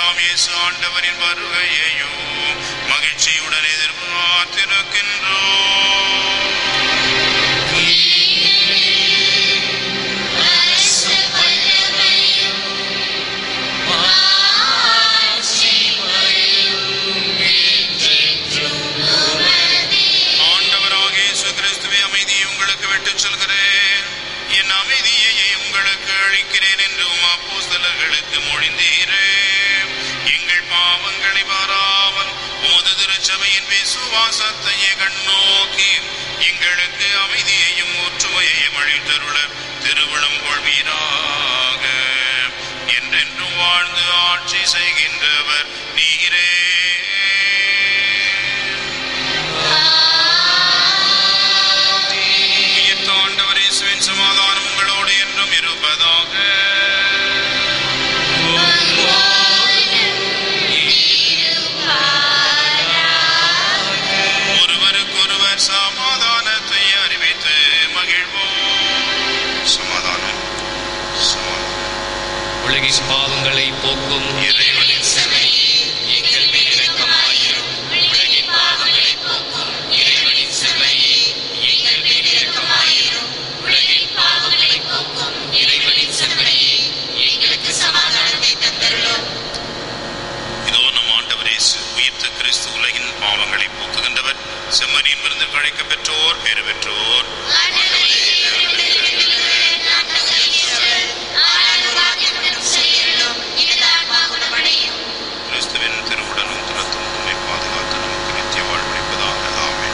Speaker 1: ஆண்டவராம் இயேசு ஆண்டவரின் வருகையையும் மகிழ்ச்சியுடன் எதிர்பார்த்திருக்கின்றோம்
Speaker 2: அரசு வல்லமையும் ஆட்சிமையும் என்றென்றும் உமதே.
Speaker 1: ஆண்டவராக இயேசு கிறிஸ்துவே அமைதியை உங்களுக்கு விட்டுச் செல்கிறேன் என் அமைதியை உங்களுக்கு அளிக்கிறேன் என்று உம் அப்போஸ்தலர்களுக்கு மொழிந்தீரே எங்கள் பாவங்களை பாராமல் உமது திருச்சபையின் விசுவாசத்தையே கண்ணோக்கி எங்களுக்கு அமைதியையும் ஒற்றுமையையும் அழித்தருள திருவிழம் கொள்வீராக என்றென்றும் வாழ்ந்து ஆட்சி செய்கின்றவர் நீரே உயிர்த்த ஆண்டவர் இயேசுவின் சமாதானம் உங்களோடு என்றும் இருப்பதாக ஒருவருக்கொருவர் சமாதானத்தை அறிவித்து மகிழ்வோம் சமாதானம் சமாதானம்
Speaker 5: உலகின் பாவங்களை போக்கும்
Speaker 1: இறைவனின்
Speaker 2: சபையே, எங்கள் மேல் இரக்கமாயிரும். உலகின் பாவங்களை போக்கும் இறைவனின் சபையே, எங்கள் மேல் இரக்கமாயிரும். உலகின் பாவங்களை போக்கும் இறைவனின் சபையே, எங்களுக்கு சமாதானத்தை தந்தருளும்
Speaker 1: இதோ நம் ஆண்டவர் இயேசு உயிர்த்த கிறிஸ்து உலகின் பாவங்களை போக்குகின்றவர் செம்மனின் விருந்து கழைக்க பெற்றோர் பேறு பெற்றோர்
Speaker 2: ஆண்டவரே, என்னுடைய வேண்டுதல்களை நான் தகுதியற்றவள். ஆனாலும் வாக்கியமுடன் செய்யலும் எனது ஆன்மா குணமடையும்
Speaker 1: கிறிஸ்துவின் திருவுடனும் திறத்தும் நம்மை பாதுகாத்து நமக்கு நித்திய வாழ்வளிப்பதாக ஆமென்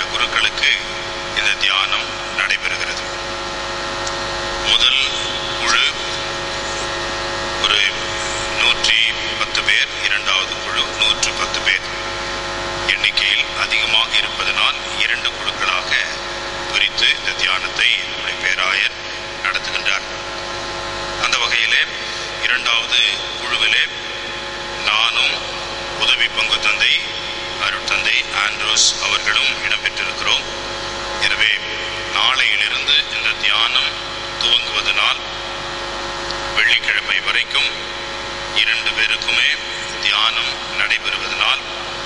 Speaker 1: குருக்களுக்கு இந்த தியானம் நடைபெறுகிறது முதல் குழு ஒரு நூற்றி பத்து பேர் இரண்டாவது குழு நூற்று பத்து பேர் எண்ணிக்கையில் அதிகமாக இருப்பதனால் இரண்டு குழுக்களாக பிரித்து இந்த தியானத்தை நம்முடைய பேராயர் நடத்துகின்றார் அந்த வகையிலே இரண்டாவது குழுவிலே நானும் உதவி பங்கு தந்தை அருட்தந்தை ஆண்ட்ரூஸ் அவர்களும் இடம்பெற்றிருக்கிறோம் எனவே நாளையிலிருந்து இந்த தியானம் துவங்குவதனால் வெள்ளிக்கிழமை வரைக்கும் இரண்டு பேருக்குமே தியானம் நடைபெறுவதனால்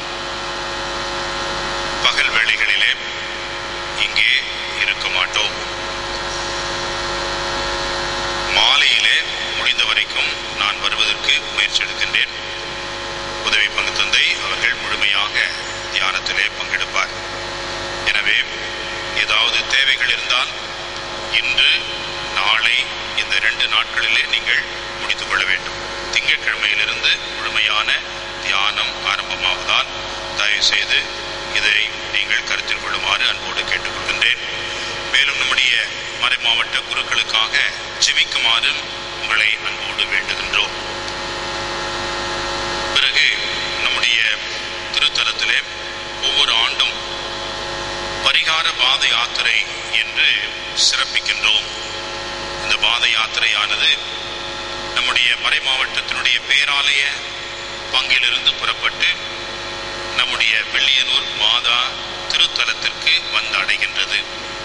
Speaker 1: பகல் வேளைகளிலே இங்கே இருக்க மாட்டோம் மாலையிலே முடிந்த வரைக்கும் நான் வருவதற்கு முயற்சி எடுக்கின்றேன் உதவி பங்கு தந்தை அவர்கள் முழுமையாக தியானத்திலே பங்கெடுப்பார் எனவே ஏதாவது தேவைகள் இருந்தால் இன்று நாளை இந்த ரெண்டு நாட்களிலே நீங்கள் முடித்துக் கொள்ள வேண்டும் திங்கட்கிழமையிலிருந்து முழுமையான தியானம் ஆரம்பமாவதால் தயவு செய்து இதை நீங்கள் கருத்தில் கொள்ளுமாறு அன்போடு கேட்டுக்கொள்கின்றேன் மேலும் நம்முடைய மறை மாவட்ட குருக்களுக்காக ஜெபிக்குமாறும் உங்களை அன்போடு வேண்டுகின்றோம் பிறகு நம்முடைய திருத்தலத்திலே ஒவ்வொரு ஆண்டும் பரிகார பாத யாத்திரை என்று சிறப்பிக்கின்றோம் இந்த பாத யாத்திரையானது நம்முடைய மறை மாவட்டத்தினுடைய பேராலய பங்கிலிருந்து புறப்பட்டு நம்முடைய வெள்ளியனூர் மாதா திருத்தலத்திற்கு வந்து அடைகின்றது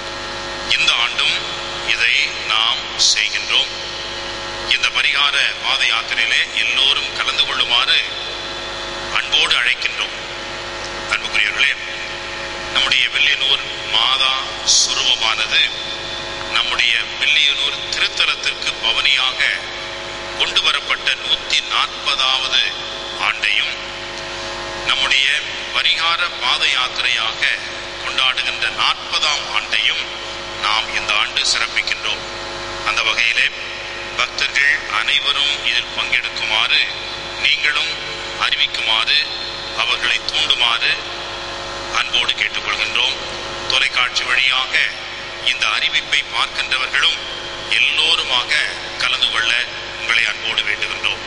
Speaker 1: இந்த ஆண்டும் இதை நாம் செய்கின்றோம் இந்த பரிகார பாத யாத்திரையிலே எல்லோரும் கலந்து கொள்ளுமாறு அன்போடு அழைக்கின்றோம் அன்புக்குரியவர்களே நம்முடைய வெள்ளியனூர் மாதா சுரூபமானது நம்முடைய வெள்ளியனூர் திருத்தலத்திற்கு பவனியாக கொண்டு வரப்பட்ட நூத்தி நாற்பதாவது ஆண்டையும் நம்முடைய பரிகார பாத யாத்திரையாக கொண்டாடுகின்ற நாற்பதாம் ஆண்டையும் நாம் இந்த ஆண்டு சிறப்பிக்கின்றோம் அந்த வகையிலே பக்தர்கள் அனைவரும் இதில் பங்கெடுக்குமாறு நீங்களும் அறிவிக்குமாறு அவர்களை தூண்டுமாறு அன்போடு கேட்டுக்கொள்கின்றோம் தொலைக்காட்சி வழியாக இந்த அறிவிப்பை பார்க்கின்றவர்களும் எல்லோருமாக கலந்து கொள்ள உங்களை அன்போடு வேண்டுகின்றோம்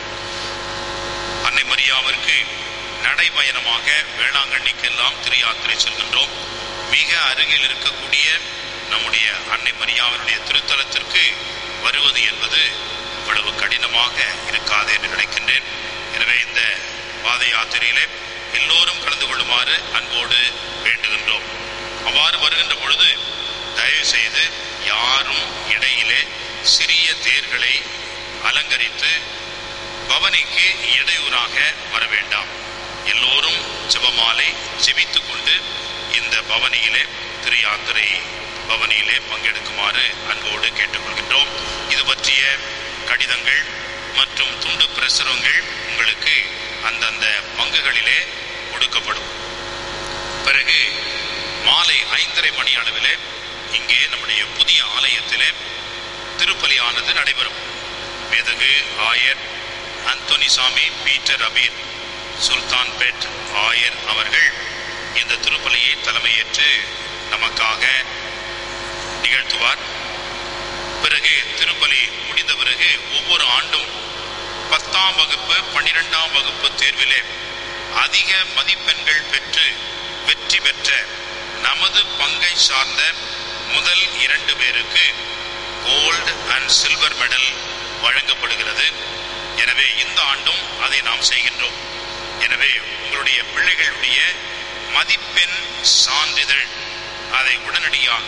Speaker 1: அன்னை மரியாவிற்கு நடைபயணமாக வேளாங்கண்ணிக்கு எல்லாம் திரு யாத்திரை செல்கின்றோம் மிக அருகில் இருக்கக்கூடிய நம்முடைய அன்னை மரியாவினுடைய திருத்தலத்திற்கு வருவது என்பது இவ்வளவு கடினமாக இருக்காது என்று நினைக்கின்றேன் எனவே இந்த பாத யாத்திரையிலே எல்லோரும் கலந்து கொள்ளுமாறு அன்போடு வேண்டுகின்றோம் அவ்வாறு வருகின்ற பொழுது தயவு செய்து யாரும் இடையிலே சிறிய தேர்களை அலங்கரித்து பவனிக்கு இடையூறாக வர வேண்டாம் எல்லோரும் ஜெபமாலை ஜெபித்துக் கொண்டு இந்த பவனியிலே திரு யாத்திரை பவனியிலே பங்கெடுக்குமாறு அன்போடு கேட்டுக்கொள்கின்றோம் இது பற்றிய கடிதங்கள் மற்றும் துண்டு பிரசுரங்கள் உங்களுக்கு அந்தந்த பங்குகளிலே கொடுக்கப்படும் பிறகு மாலை ஐந்தரை மணி அளவிலே இங்கே நம்முடைய புதிய ஆலயத்திலே திருப்பலியானது நடைபெறும் மேதகு ஆயர் அந்தோனிசாமி பீட்டர் அபீர் சுல்தான் பெட் ஆயர் அவர்கள் இந்த திருப்பலியை தலைமையேற்று நமக்காக நிகழ்த்துவார் பிறகு திருப்பலி முடிந்த பிறகு ஒவ்வொரு ஆண்டும் பத்தாம் வகுப்பு பன்னிரெண்டாம் வகுப்பு தேர்விலே அதிக மதிப்பெண்கள் பெற்று வெற்றி பெற்ற நமது பங்கை சார்ந்த முதல் இரண்டு பேருக்கு கோல்டு அண்ட் சில்வர் மெடல் வழங்கப்படுகிறது எனவே இந்த ஆண்டும் அதை நாம் செய்கின்றோம் எனவே உங்களுடைய பிள்ளைகளுடைய மதிப்பெண் சான்றிதழ் அதை உடனடியாக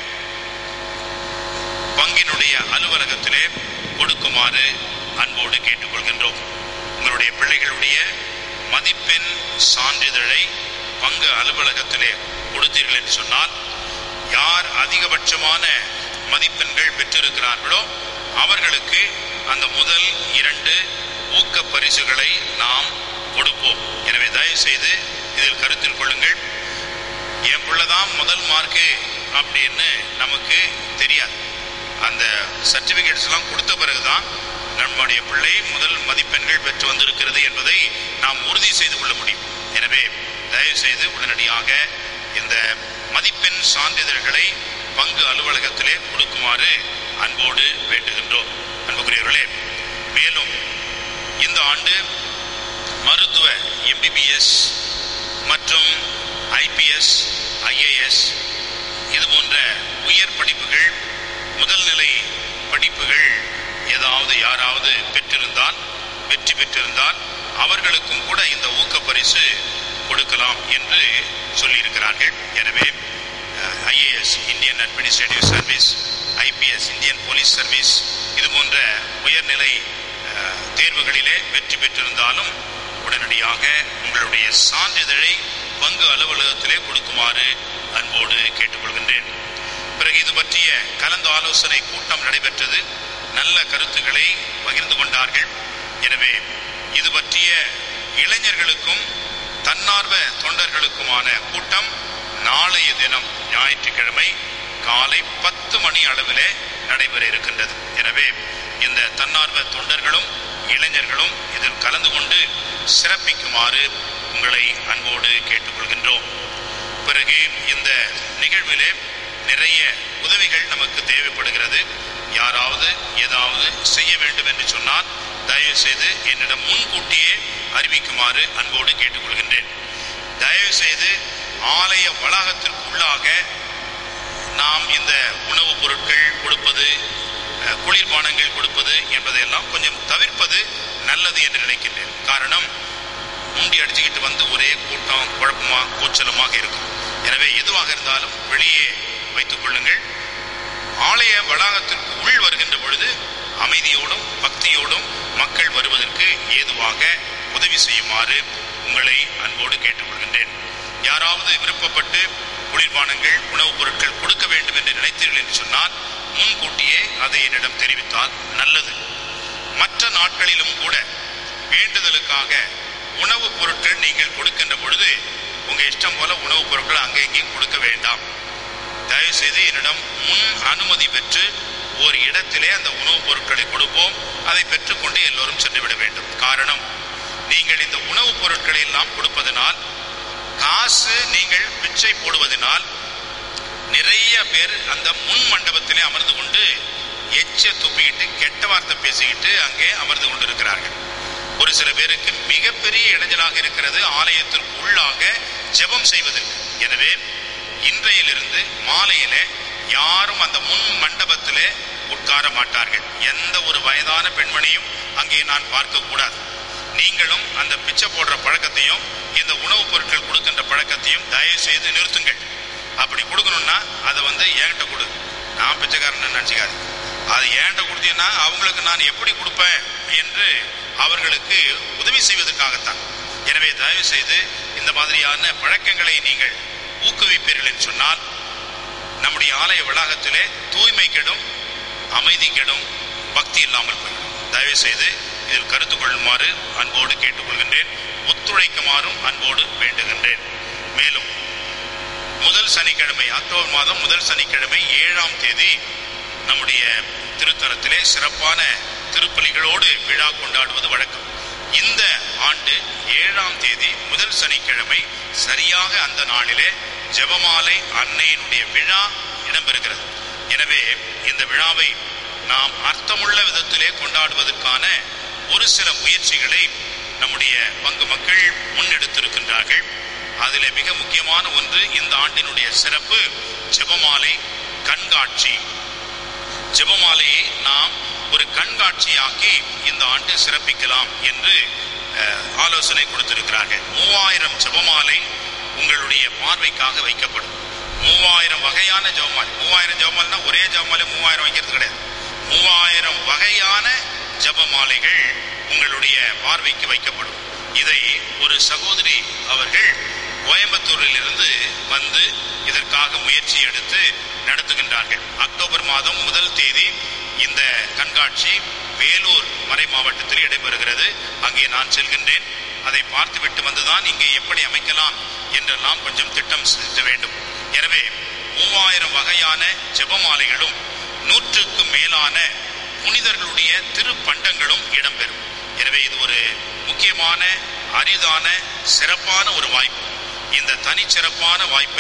Speaker 1: பங்கினுடைய அலுவலகத்திலே கொடுக்குமாறு அன்போடு கேட்டுக்கொள்கின்றோம் உங்களுடைய பிள்ளைகளுடைய மதிப்பெண் சான்றிதழை பங்கு அலுவலகத்திலே கொடுத்தீர்கள் என்று சொன்னால் யார் அதிகபட்சமான மதிப்பெண்கள் பெற்றிருக்கிறார்களோ அவர்களுக்கு அந்த முதல் இரண்டு ஊக்க பரிசுகளை நாம் கொடுப்போம் எனவே தயவு செய்து இதில் கருத்தில் கொள்ளுங்கள் என் பிள்ளைதான் முதல் மார்க்கு அப்படின்னு நமக்கு தெரியாது அந்த சர்டிபிகேட்ஸ் எல்லாம் கொடுத்த பிறகுதான் நம்முடைய பிள்ளை முதல் மதிப்பெண்கள் பெற்று வந்திருக்கிறது என்பதை நாம் உறுதி செய்து கொள்ள முடியும் எனவே தயவு செய்து உடனடியாக இந்த மதிப்பெண் உங்கள் சான்றிதழ்களை பங்கு அலுவலகத்திலே கொடுக்குமாறு அன்போடு வேண்டுகின்றோம் அன்புக்குரியவர்களே மேலும் இந்த ஆண்டு மருத்துவ எம்பிபிஎஸ் மற்றும் ஐபிஎஸ் ஐஏஎஸ் இது போன்ற உயர் படிப்புகள் முதல் நிலை படிப்புகள் ஏதாவது யாராவது பெற்றிருந்தால் வெற்றி பெற்றிருந்தால் அவர்களுக்கும் கூட இந்த ஊக்க பரிசு கொடுக்கலாம் என்று சொல்லியிருக்கிறார்கள் எனவே IAS Indian administrative service IPS Indian police service இது போன்ற உயர்நிலை அஹ், தேர்வுகளிலே வெற்றி பெற்றிருந்தாலும் உடனடியாக உங்களுடைய சான்றிதழை பங்கு அலுவலகத்திலே கொடுக்குமாறு அன்போடு கேட்டுக்கொள்கின்றேன் பிறகு இது பற்றிய கலந்து ஆலோசனை கூட்டம் நடைபெற்றது நல்ல கருத்துக்களை பகிர்ந்து கொண்டார்கள் எனவே இது பற்றிய இளைஞர்களுக்கும் தன்னார்வ தொண்டர்களுக்குமான கூட்டம் நாளைய தினம் ஞாயிற்றுக்கிழமை காலை பத்து மணி அளவிலே நடைபெற இருக்கின்றது எனவே இந்த தன்னார்வ தொண்டர்களும் இளைஞர்களும் இதில் கலந்து கொண்டு சிறப்பிக்குமாறு உங்களை அன்போடு கேட்டுக்கொள்கின்றோம் பிறகு இந்த நிகழ்விலே நிறைய உதவிகள் நமக்கு தேவைப்படுகிறது யாராவது ஏதாவது செய்ய வேண்டும் என்று சொன்னால் தயவு செய்து என்னிடம் முன்கூட்டியே அறிவிக்குமாறு அன்போடு கேட்டுக்கொள்கின்றேன் தயவு செய்து ஆலய வளாகத்திற்கு உள்ளாக நாம் இந்த உணவுப் பொருட்கள் கொடுப்பது அஹ், குளிர்பானங்கள் கொடுப்பது என்பதையெல்லாம் கொஞ்சம் தவிர்ப்பது நல்லது என்று நினைக்கின்றேன் காரணம் முண்டி அடிச்சுக்கிட்டு வந்து ஒரே கூட்டம் குழப்பமா கூச்சலுமாக இருக்கும் எனவே எதுவாக இருந்தாலும் வெளியே வைத்துக் கொள்ளுங்கள் ஆலய வளாகத்திற்கு உள் வருகின்ற பொழுது அமைதியோடும் பக்தியோடும் மக்கள் வருவதற்கு ஏதுவாக உதவி செய்யுமாறு உங்களை அன்போடு கேட்டுக்கொள்கின்றேன் யாராவது விருப்பப்பட்டு குளிர்பானங்கள் உணவுப் பொருட்கள் கொடுக்க வேண்டும் என்று நினைத்தீர்கள் என்று சொன்னால் முன்கூட்டியே அதை என்னிடம் தெரிவித்தால் நல்லது மற்ற நாட்களிலும் கூட வேண்டுதலுக்காக உணவுப் பொருட்கள் நீங்கள் கொடுக்கின்ற பொழுது உங்க இஷ்டம் போல உணவுப் பொருட்கள் அங்கே இங்கேயும் கொடுக்க வேண்டாம் தயவு செய்து என்னிடம் முன் அனுமதி பெற்று ஒரு இடத்திலே அந்த உணவுப் பொருட்களை கொடுப்போம் அதை பெற்றுக்கொண்டு எல்லோரும் சென்று விட வேண்டும் காரணம் நீங்கள் இந்த உணவுப் பொருட்களை எல்லாம் கொடுப்பதனால் காசு நீங்கள் பிச்சை போடுவதனால் நிறைய பேர் அந்த முன் மண்டபத்திலே அமர்ந்து கொண்டு எச்ச துப்பிக்கிட்டு கெட்ட வார்த்தை பேசிக்கிட்டு அங்கே அமர்ந்து கொண்டு இருக்கிறார்கள் ஒரு சில பேருக்கு மிகப்பெரிய இடைஞ்சலாக இருக்கிறது ஆலயத்திற்கு உள்ளாக ஜெபம் செய்வதற்கு எனவே இன்றையிலிருந்து மாலையிலே யாரும் அந்த முன் மண்டபத்திலே உட்கார மாட்டார்கள் எந்த ஒரு வயதான பெண்மணியும் அங்கே நான் பார்க்க கூடாது நீங்களும் அந்த பிச்சை போடுற பழக்கத்தையும் இந்த உணவுப் பொருட்கள் கொடுக்கின்ற பழக்கத்தையும் தயவு செய்து நிறுத்துங்கள் அப்படி கொடுக்கணும்னா அதை வந்து என்கிட்ட கொடு நான் பிச்சைக்காரன் நினச்சிக்காது அது என்கிட்ட கொடுத்தீங்கன்னா அவங்களுக்கு நான் எப்படி கொடுப்பேன் என்று அவர்களுக்கு உதவி செய்வதற்காகத்தான் எனவே தயவு செய்து இந்த மாதிரியான பழக்கங்களை நீங்கள் ஊக்குவிப்பீர்கள் என்று சொன்னால் நம்முடைய ஆலய வளாகத்திலே தூய்மை கெடும் அமைதி கெடும் பக்தி இல்லாமல் போய்விடும் தயவு செய்து இதில் கருத்து கொள்ளுமாறு அன்போடு கேட்டுக்கொள்கின்றேன் ஒத்துழைக்குமாறும் அன்போடு வேண்டுகின்றேன் மேலும் முதல் சனிக்கிழமை அக்டோபர் மாதம் முதல் சனிக்கிழமை ஏழாம் தேதி நம்முடைய திருத்தலத்திலே சிறப்பான திருப்பலிகளோடு விழா கொண்டாடுவது வழக்கம் இந்த ஆண்டு ஏழாம் தேதி முதல் சனிக்கிழமை சரியாக அந்த நாளிலே ஜெபமாலை அன்னையினுடைய விழா இடம்பெறுகிறது எனவே இந்த விழாவை நாம் அர்த்தமுள்ள விதத்திலே கொண்டாடுவதற்கான ஒரு சில முயற்சிகளை நம்முடைய பங்கு மக்கள் முன்னெடுத்திருக்கின்றார்கள் அதிலே மிக முக்கியமான ஒன்று இந்த ஆண்டினுடைய சிறப்பு ஜெபமாலை கண்காட்சி ஜெபமாலையை நாம் ஒரு கண்காட்சியாக்கி இந்த ஆண்டு சிறப்பிக்கலாம் என்று அஹ், ஆலோசனை கொடுத்திருக்கிறார்கள் மூவாயிரம் ஜெபமாலை உங்களுடைய பார்வைக்காக வைக்கப்படும் மூவாயிரம் வகையான ஜெபமாலை மூவாயிரம் ஜெபமாலைனா ஒரே ஜெபமாலை மூவாயிரம் வைக்கிறது கிடையாது மூவாயிரம் வகையான ஜெபமாலைகள் உங்களுடைய பார்வைக்கு வைக்கப்படும் இதை ஒரு சகோதரி அவர்கள் கோயம்புத்தூரில் இருந்து வந்து இதற்காக முயற்சி எடுத்து நடத்துகின்றார்கள் அக்டோபர் மாதம் முதல் தேதி இந்த கண்காட்சி வேலூர் மறை மாவட்டத்தில் இடம்பெறுகிறது அங்கே நான் செல்கின்றேன் அதை பார்த்துவிட்டு வந்துதான் இங்கே எப்படி அமைக்கலாம் என்றெல்லாம் கொஞ்சம் திட்டம் செலுத்த வேண்டும் எனவே மூவாயிரம் வகையான ஜெபமாலைகளும் நூற்றுக்கும் மேலான புனிதர்களுடைய திருப்பண்டங்களும் இடம்பெறும் எனவே இது ஒரு முக்கியமான அரிதான சிறப்பான ஒரு வாய்ப்பு இந்த தனிச்சிறப்பான வாய்ப்பை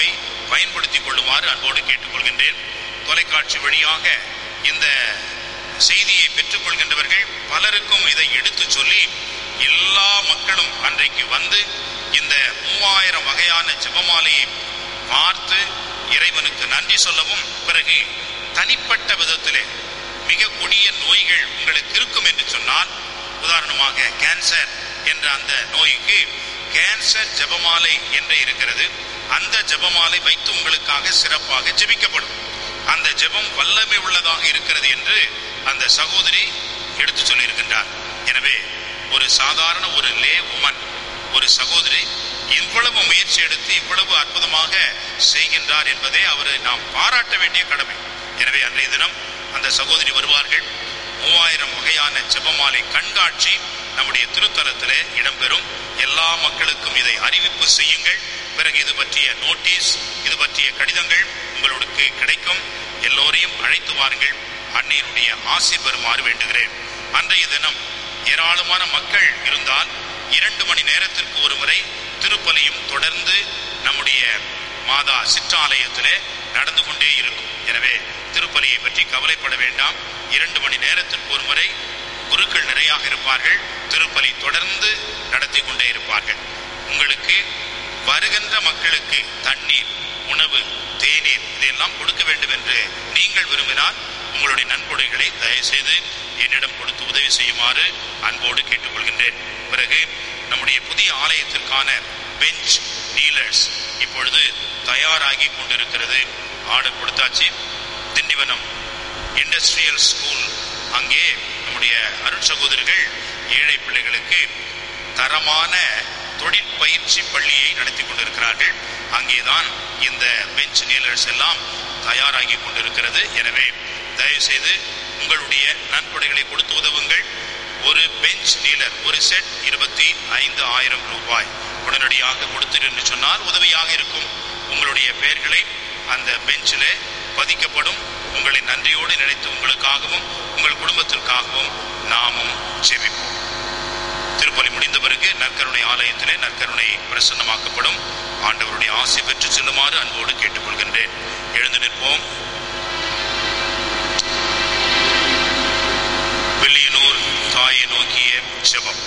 Speaker 1: பயன்படுத்திக் கொள்ளுமாறு அன்போடு கேட்டுக்கொள்கின்றேன் தொலைக்காட்சி வழியாக இந்த செய்தியை பெற்றுக்கொள்கின்றவர்கள் பலருக்கும் இதை எடுத்துச் சொல்லி எல்லா மக்களும் அன்றைக்கு வந்து இந்த மூவாயிரம் வகையான ஜெபமாலையை பார்த்து இறைவனுக்கு நன்றி சொல்லவும் பிறகு தனிப்பட்ட விதத்திலே மிக கொடிய நோய்கள் உங்களுக்கு இருக்கும் என்று சொன்னால் உதாரணமாக கேன்சர் என்ற அந்த நோய்க்கு கேன்சர் ஜெபமாலை என்று இருக்கிறது அந்த ஜெபமாலை வைத்து உங்களுக்காக சிறப்பாக ஜெபிக்கப்படும் அந்த ஜெபம் வல்லமை உள்ளதாக இருக்கிறது என்று அந்த சகோதரி எடுத்து சொல்லியிருக்கின்றார் எனவே ஒரு சாதாரண ஒரு லே உமன் ஒரு சகோதரி இவ்வளவு முயற்சி எடுத்து இவ்வளவு அற்புதமாக செய்கின்றார் என்பதை அவரை நாம் பாராட்ட வேண்டிய கடமை எனவே அன்றைய தினம் அந்த சகோதரி வருவார்கள் மூவாயிரம் வகையான ஜெபமாலை கண்காட்சி நம்முடைய திருத்தலத்திலே இடம்பெறும் எல்லா மக்களுக்கும் இதை அறிவிப்பு செய்யுங்கள் பிறகு இது பற்றிய நோட்டீஸ் இது பற்றிய கடிதங்கள் உங்களுக்கு கிடைக்கும் எல்லோரையும் அழைத்து வாருங்கள் அன்னையினுடைய ஆசீர் பெறுமாறு வேண்டுகிறேன் அன்றைய தினம் ஏராளமான மக்கள் இருந்தால் இரண்டு மணி நேரத்திற்கு ஒரு முறை திருப்பலியும் தொடர்ந்து நம்முடைய மாதா சிற்றாலயத்திலே நடந்து கொண்டே இருக்கும் எனவே திருப்பலியை பற்றி கவலைப்பட வேண்டாம் இரண்டு மணி நேரத்திற்கு ஒரு முறை குருக்கள் நிறையாக இருப்பார்கள் திருப்பலி தொடர்ந்து நடத்தி கொண்டே இருப்பார்கள் உங்களுக்கு வருகின்ற மக்களுக்கு தண்ணீர் உணவு தேநீர் இதையெல்லாம் கொடுக்க வேண்டும் என்று நீங்கள் விரும்பினால் உங்களுடைய நன்கொடைகளை தயவுசெய்து என்னிடம் கொடுத்து உதவி செய்யுமாறு அன்போடு கேட்டுக்கொள்கின்றேன் பிறகு நம்முடைய புதிய ஆலயத்திற்கான பெஞ்ச் டீலர்ஸ் இப்பொழுது தயாராகி கொண்டிருக்கிறது ஆர்டர் கொடுத்தாச்சு திண்டிவனம் இண்டஸ்ட்ரியல் ஸ்கூல் அங்கே நம்முடைய அருட் சகோதரர்கள் ஏழை பிள்ளைகளுக்கு தரமான தொழிற்பயிற்சி பள்ளியை நடத்தி கொண்டிருக்கிறார்கள் அங்கேதான் இந்த பெஞ்ச் டீலர்ஸ் எல்லாம் தயாராகி கொண்டிருக்கிறது எனவே தயவு செய்து உங்களுடைய நன்கொடைகளை கொடுத்து உதவுங்கள் ஒரு பெஞ்ச் டீலர் ஒரு செட் இருபத்தி ஐந்து ஆயிரம் ரூபாய் உடனடியாக கொடுத்து என்று சொன்னால் உதவியாக இருக்கும் உங்களுடைய பெயர்களை அந்த பெஞ்சிலே பதிக்கப்படும் உங்களை நன்றியோடு நினைத்து உங்களுக்காகவும் உங்கள் குடும்பத்திற்காகவும் நாமும் ஜெபிப்போம் திருப்பலி முடிந்த பிறகு நற்கருணை ஆலயத்திலே நற்கருணை பிரசன்னமாக்கப்படும் ஆண்டவருடைய ஆசை பெற்று செல்லுமாறு அன்போடு கேட்டுக்கொள்கின்றேன் எழுந்து நிற்போம் வில்லியனூர் தாயை நோக்கிய செபம்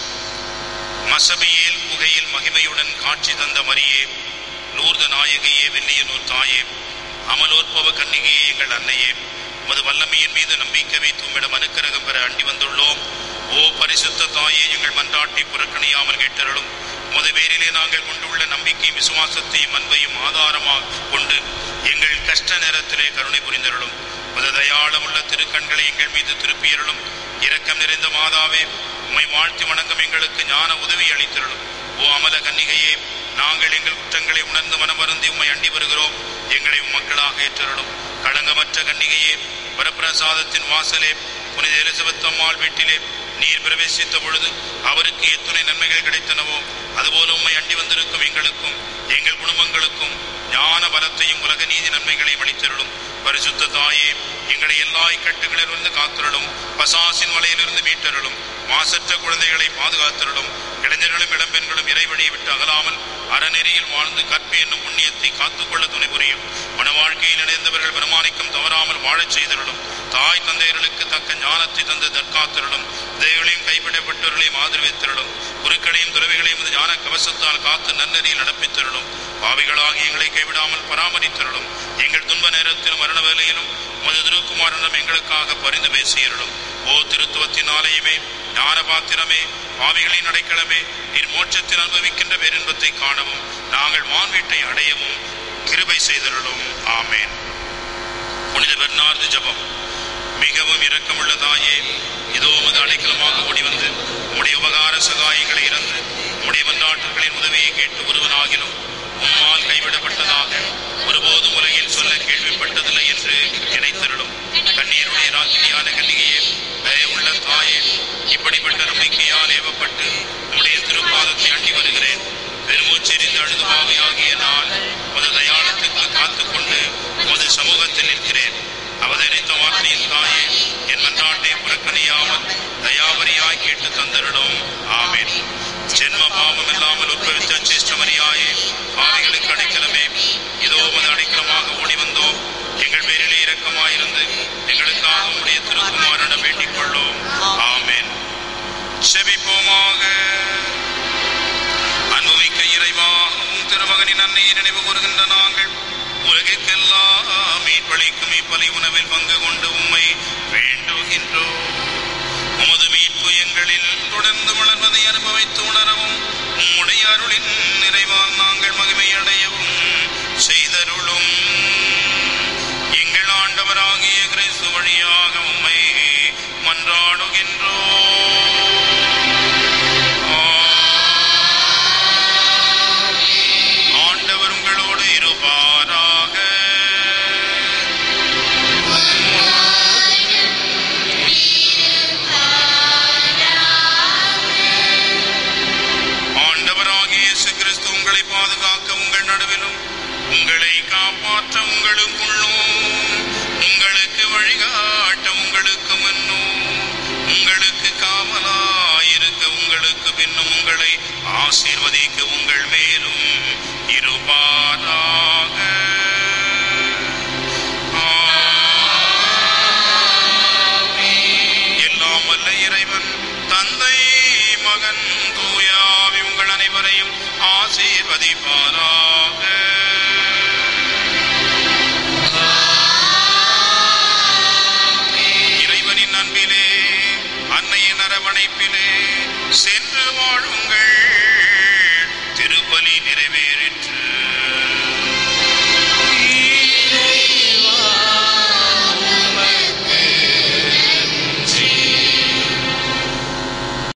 Speaker 1: மசபியேல் குகையில் மகிமையுடன் காட்சி தந்த மரியே லூர்த நாயகியே வில்லியனூர் தாயே அமலோற்பவ கன்னிகையே எங்கள் அன்னையே உமது வல்லமையின் மீது நம்பிக்கை வைத்து உம்மிடம் அனுக்கிரகம் பெற அண்டி வந்துள்ளோம் ஓ பரிசுத்த தாயே எங்கள் மன்றாட்டை புறக்கணியாமல் கேட்டருளும் உமது பேரிலே நாங்கள் கொண்டுள்ள நம்பிக்கையும் விசுவாசத்தையும் அன்பையும் ஆதாரமாக கொண்டு எங்கள் கஷ்ட நேரத்திலே கருணை புரிந்தருளும் உமது தயாளமுள்ள திருக்கண்களை எங்கள் மீது திருப்பியருளும் இரக்கம் நிறைந்த மாதாவே உம்மை வாழ்த்தி வணங்கும் எங்களுக்கு ஞான உதவி அளித்தருளும் ஓ அமல கன்னிகையே நாங்கள் எங்கள் குற்றங்களை உணர்ந்து மனமருந்தி உம்மை அண்டி வருகிறோம் எங்களை உம் மக்களாக ஏற்றருளும் களங்கமற்ற கன்னிகையே வரப்பிரசாதத்தின் வாசலே புனித எலிசபெத்தம்மாள் வீட்டிலே நீர் பிரவேசித்த பொழுது அவருக்கு எத்துணை நன்மைகள் கிடைத்தனவோ அதுபோல உம்மை அண்டி வந்திருக்கும் எங்களுக்கும் எங்கள் குடும்பங்களுக்கும் ஞான பலத்தையும் உலக நீதி நன்மைகளையும் அளித்தருளும் பரிசுத்த தாயே எங்களை எல்லா இக்கட்டுகளிலிருந்து காத்தருளும் பசாசின் வலையிலிருந்து மீட்டருளும் மாசற்ற குழந்தைகளை பாதுகாத்தருளும் இளைஞர்களும் இளம்பெண்களும் இறைவழியை விட்டு அகலாமல் அறநெறியில் வாழ்ந்து கற்பு என்னும் புண்ணியத்தை காத்துக்கொள்ள துணை புரியும் மன வாழ்க்கையில் இணைந்தவர்கள் பெருமானிக்கும் தவறாமல் வாழச் செய்தருளும் தாய் தந்தையர்களுக்கு தக்க ஞானத்தை தந்து தற்காத்தருளும் தேவர்களையும் கைவிடப்பட்டவர்களையும் ஆதரவித்தருளும் குருக்களையும் துறவிகளையும் இந்த ஞான கவசத்தால் காத்து நன்னறியில் நடப்பித்தருளும் பாவிகளாகி எங்களை கைவிடாமல் பராமரித்தருளும் எங்கள் துன்ப நேரத்திலும் மரண வேலையிலும் உமது திருக்குமாரனும் எங்களுக்காக பரிந்து பேசியருளும் ஓ திருத்துவத்தின் ஆலயமே ஞான பாத்திரமே பாவிகளின் அடைக்கலமே நீர் மோட்சத்தில் அனுபவிக்கின்ற பேரின்பத்தை காணவும் நாங்கள் வான்வீட்டை அடையவும் கிருபை செய்தருளும் ஆமேன் புனித பெர்னார்து ஜபம் மிகவும் இரக்கமுள்ள தாயே இதோ உமது அடைக்கலமாக ஓடி வந்து உம்முடைய உபகார சகாயங்களை இறந்து உம்முடைய மன்றாட்டுகளின் உதவியை கேட்டு ஒருவனாகிலும் உம்மால் கைவிடப்பட்டதாக ஒருபோதும் உலகில் சொல்ல கேள்விப்பட்டதில்லை என்று நினைத்தருளும் கண்ணீருடைய ராக்கினியான கன்னிகையே தயவுள்ள தாயே இப்படிப்பட்ட நம்பிக்கையால் ஏவப்பட்டு உம்முடைய திருப்பாதத்தை அண்டி வருகிறேன் பெருமூச்செறிந்து அழுதுபாவையாகிய நான் உமது தயாளத்துக்கு காத்துக்கொண்டு உமது சமூகத்தில் நிற்கிறேன் அவதரித்த வார்த்தையின் தாயே என் மன்றாட்டை புறக்கணியாமல் தயாவரியாய் கேட்டு தந்தரிடும் ஆமென் ஜென்ம பாவம் இல்லாமல் உட்பவித்த சேஷ்டமரியாயே பாவிகளுக்கு அடைக்கலமே இதோ உமது அடை திருப்பலி உணவில் பங்கு கொண்டு உம்மை வேண்டுகின்றோம் உமது மீட்பு எங்களில் தொடர்ந்து வளர்வதை அனுபவித்து உணரவும் உம்முடைய அருளின் நிறைவால் நாங்கள் மகிமை அடையவும் செய்தருளும் எங்கள் ஆண்டவராகிய கிறிஸ்து வழியாக உம்மை மன்றாடுகின்றோம் ஆண்டவர் உங்களோடு இருப்பாராக ஆண்டவராகிய இயேசு கிறிஸ்து உங்களை பாதுகாக்க உங்கள் நடுவிலும் உங்களை காப்பாற்ற உங்களுக்குள்ளும் உங்களுக்கு வழிகாட்ட உங்களுக்கு முன்னும் உங்களுக்கு காவலாயிருக்க உங்களுக்கு பின்னும் உங்களை ஆசீர்வதிக்க உங்கள் மேலும் இருப்பாராக எல்லாம் வல்ல இறைவன் தந்தை மகன் தூயாவி உங்கள் அனைவரையும் ஆசீர்வதிப்பாராக இறைவனின் அன்பிலே அன்னையின் அரவணைப்பிலே சென்று வாழும்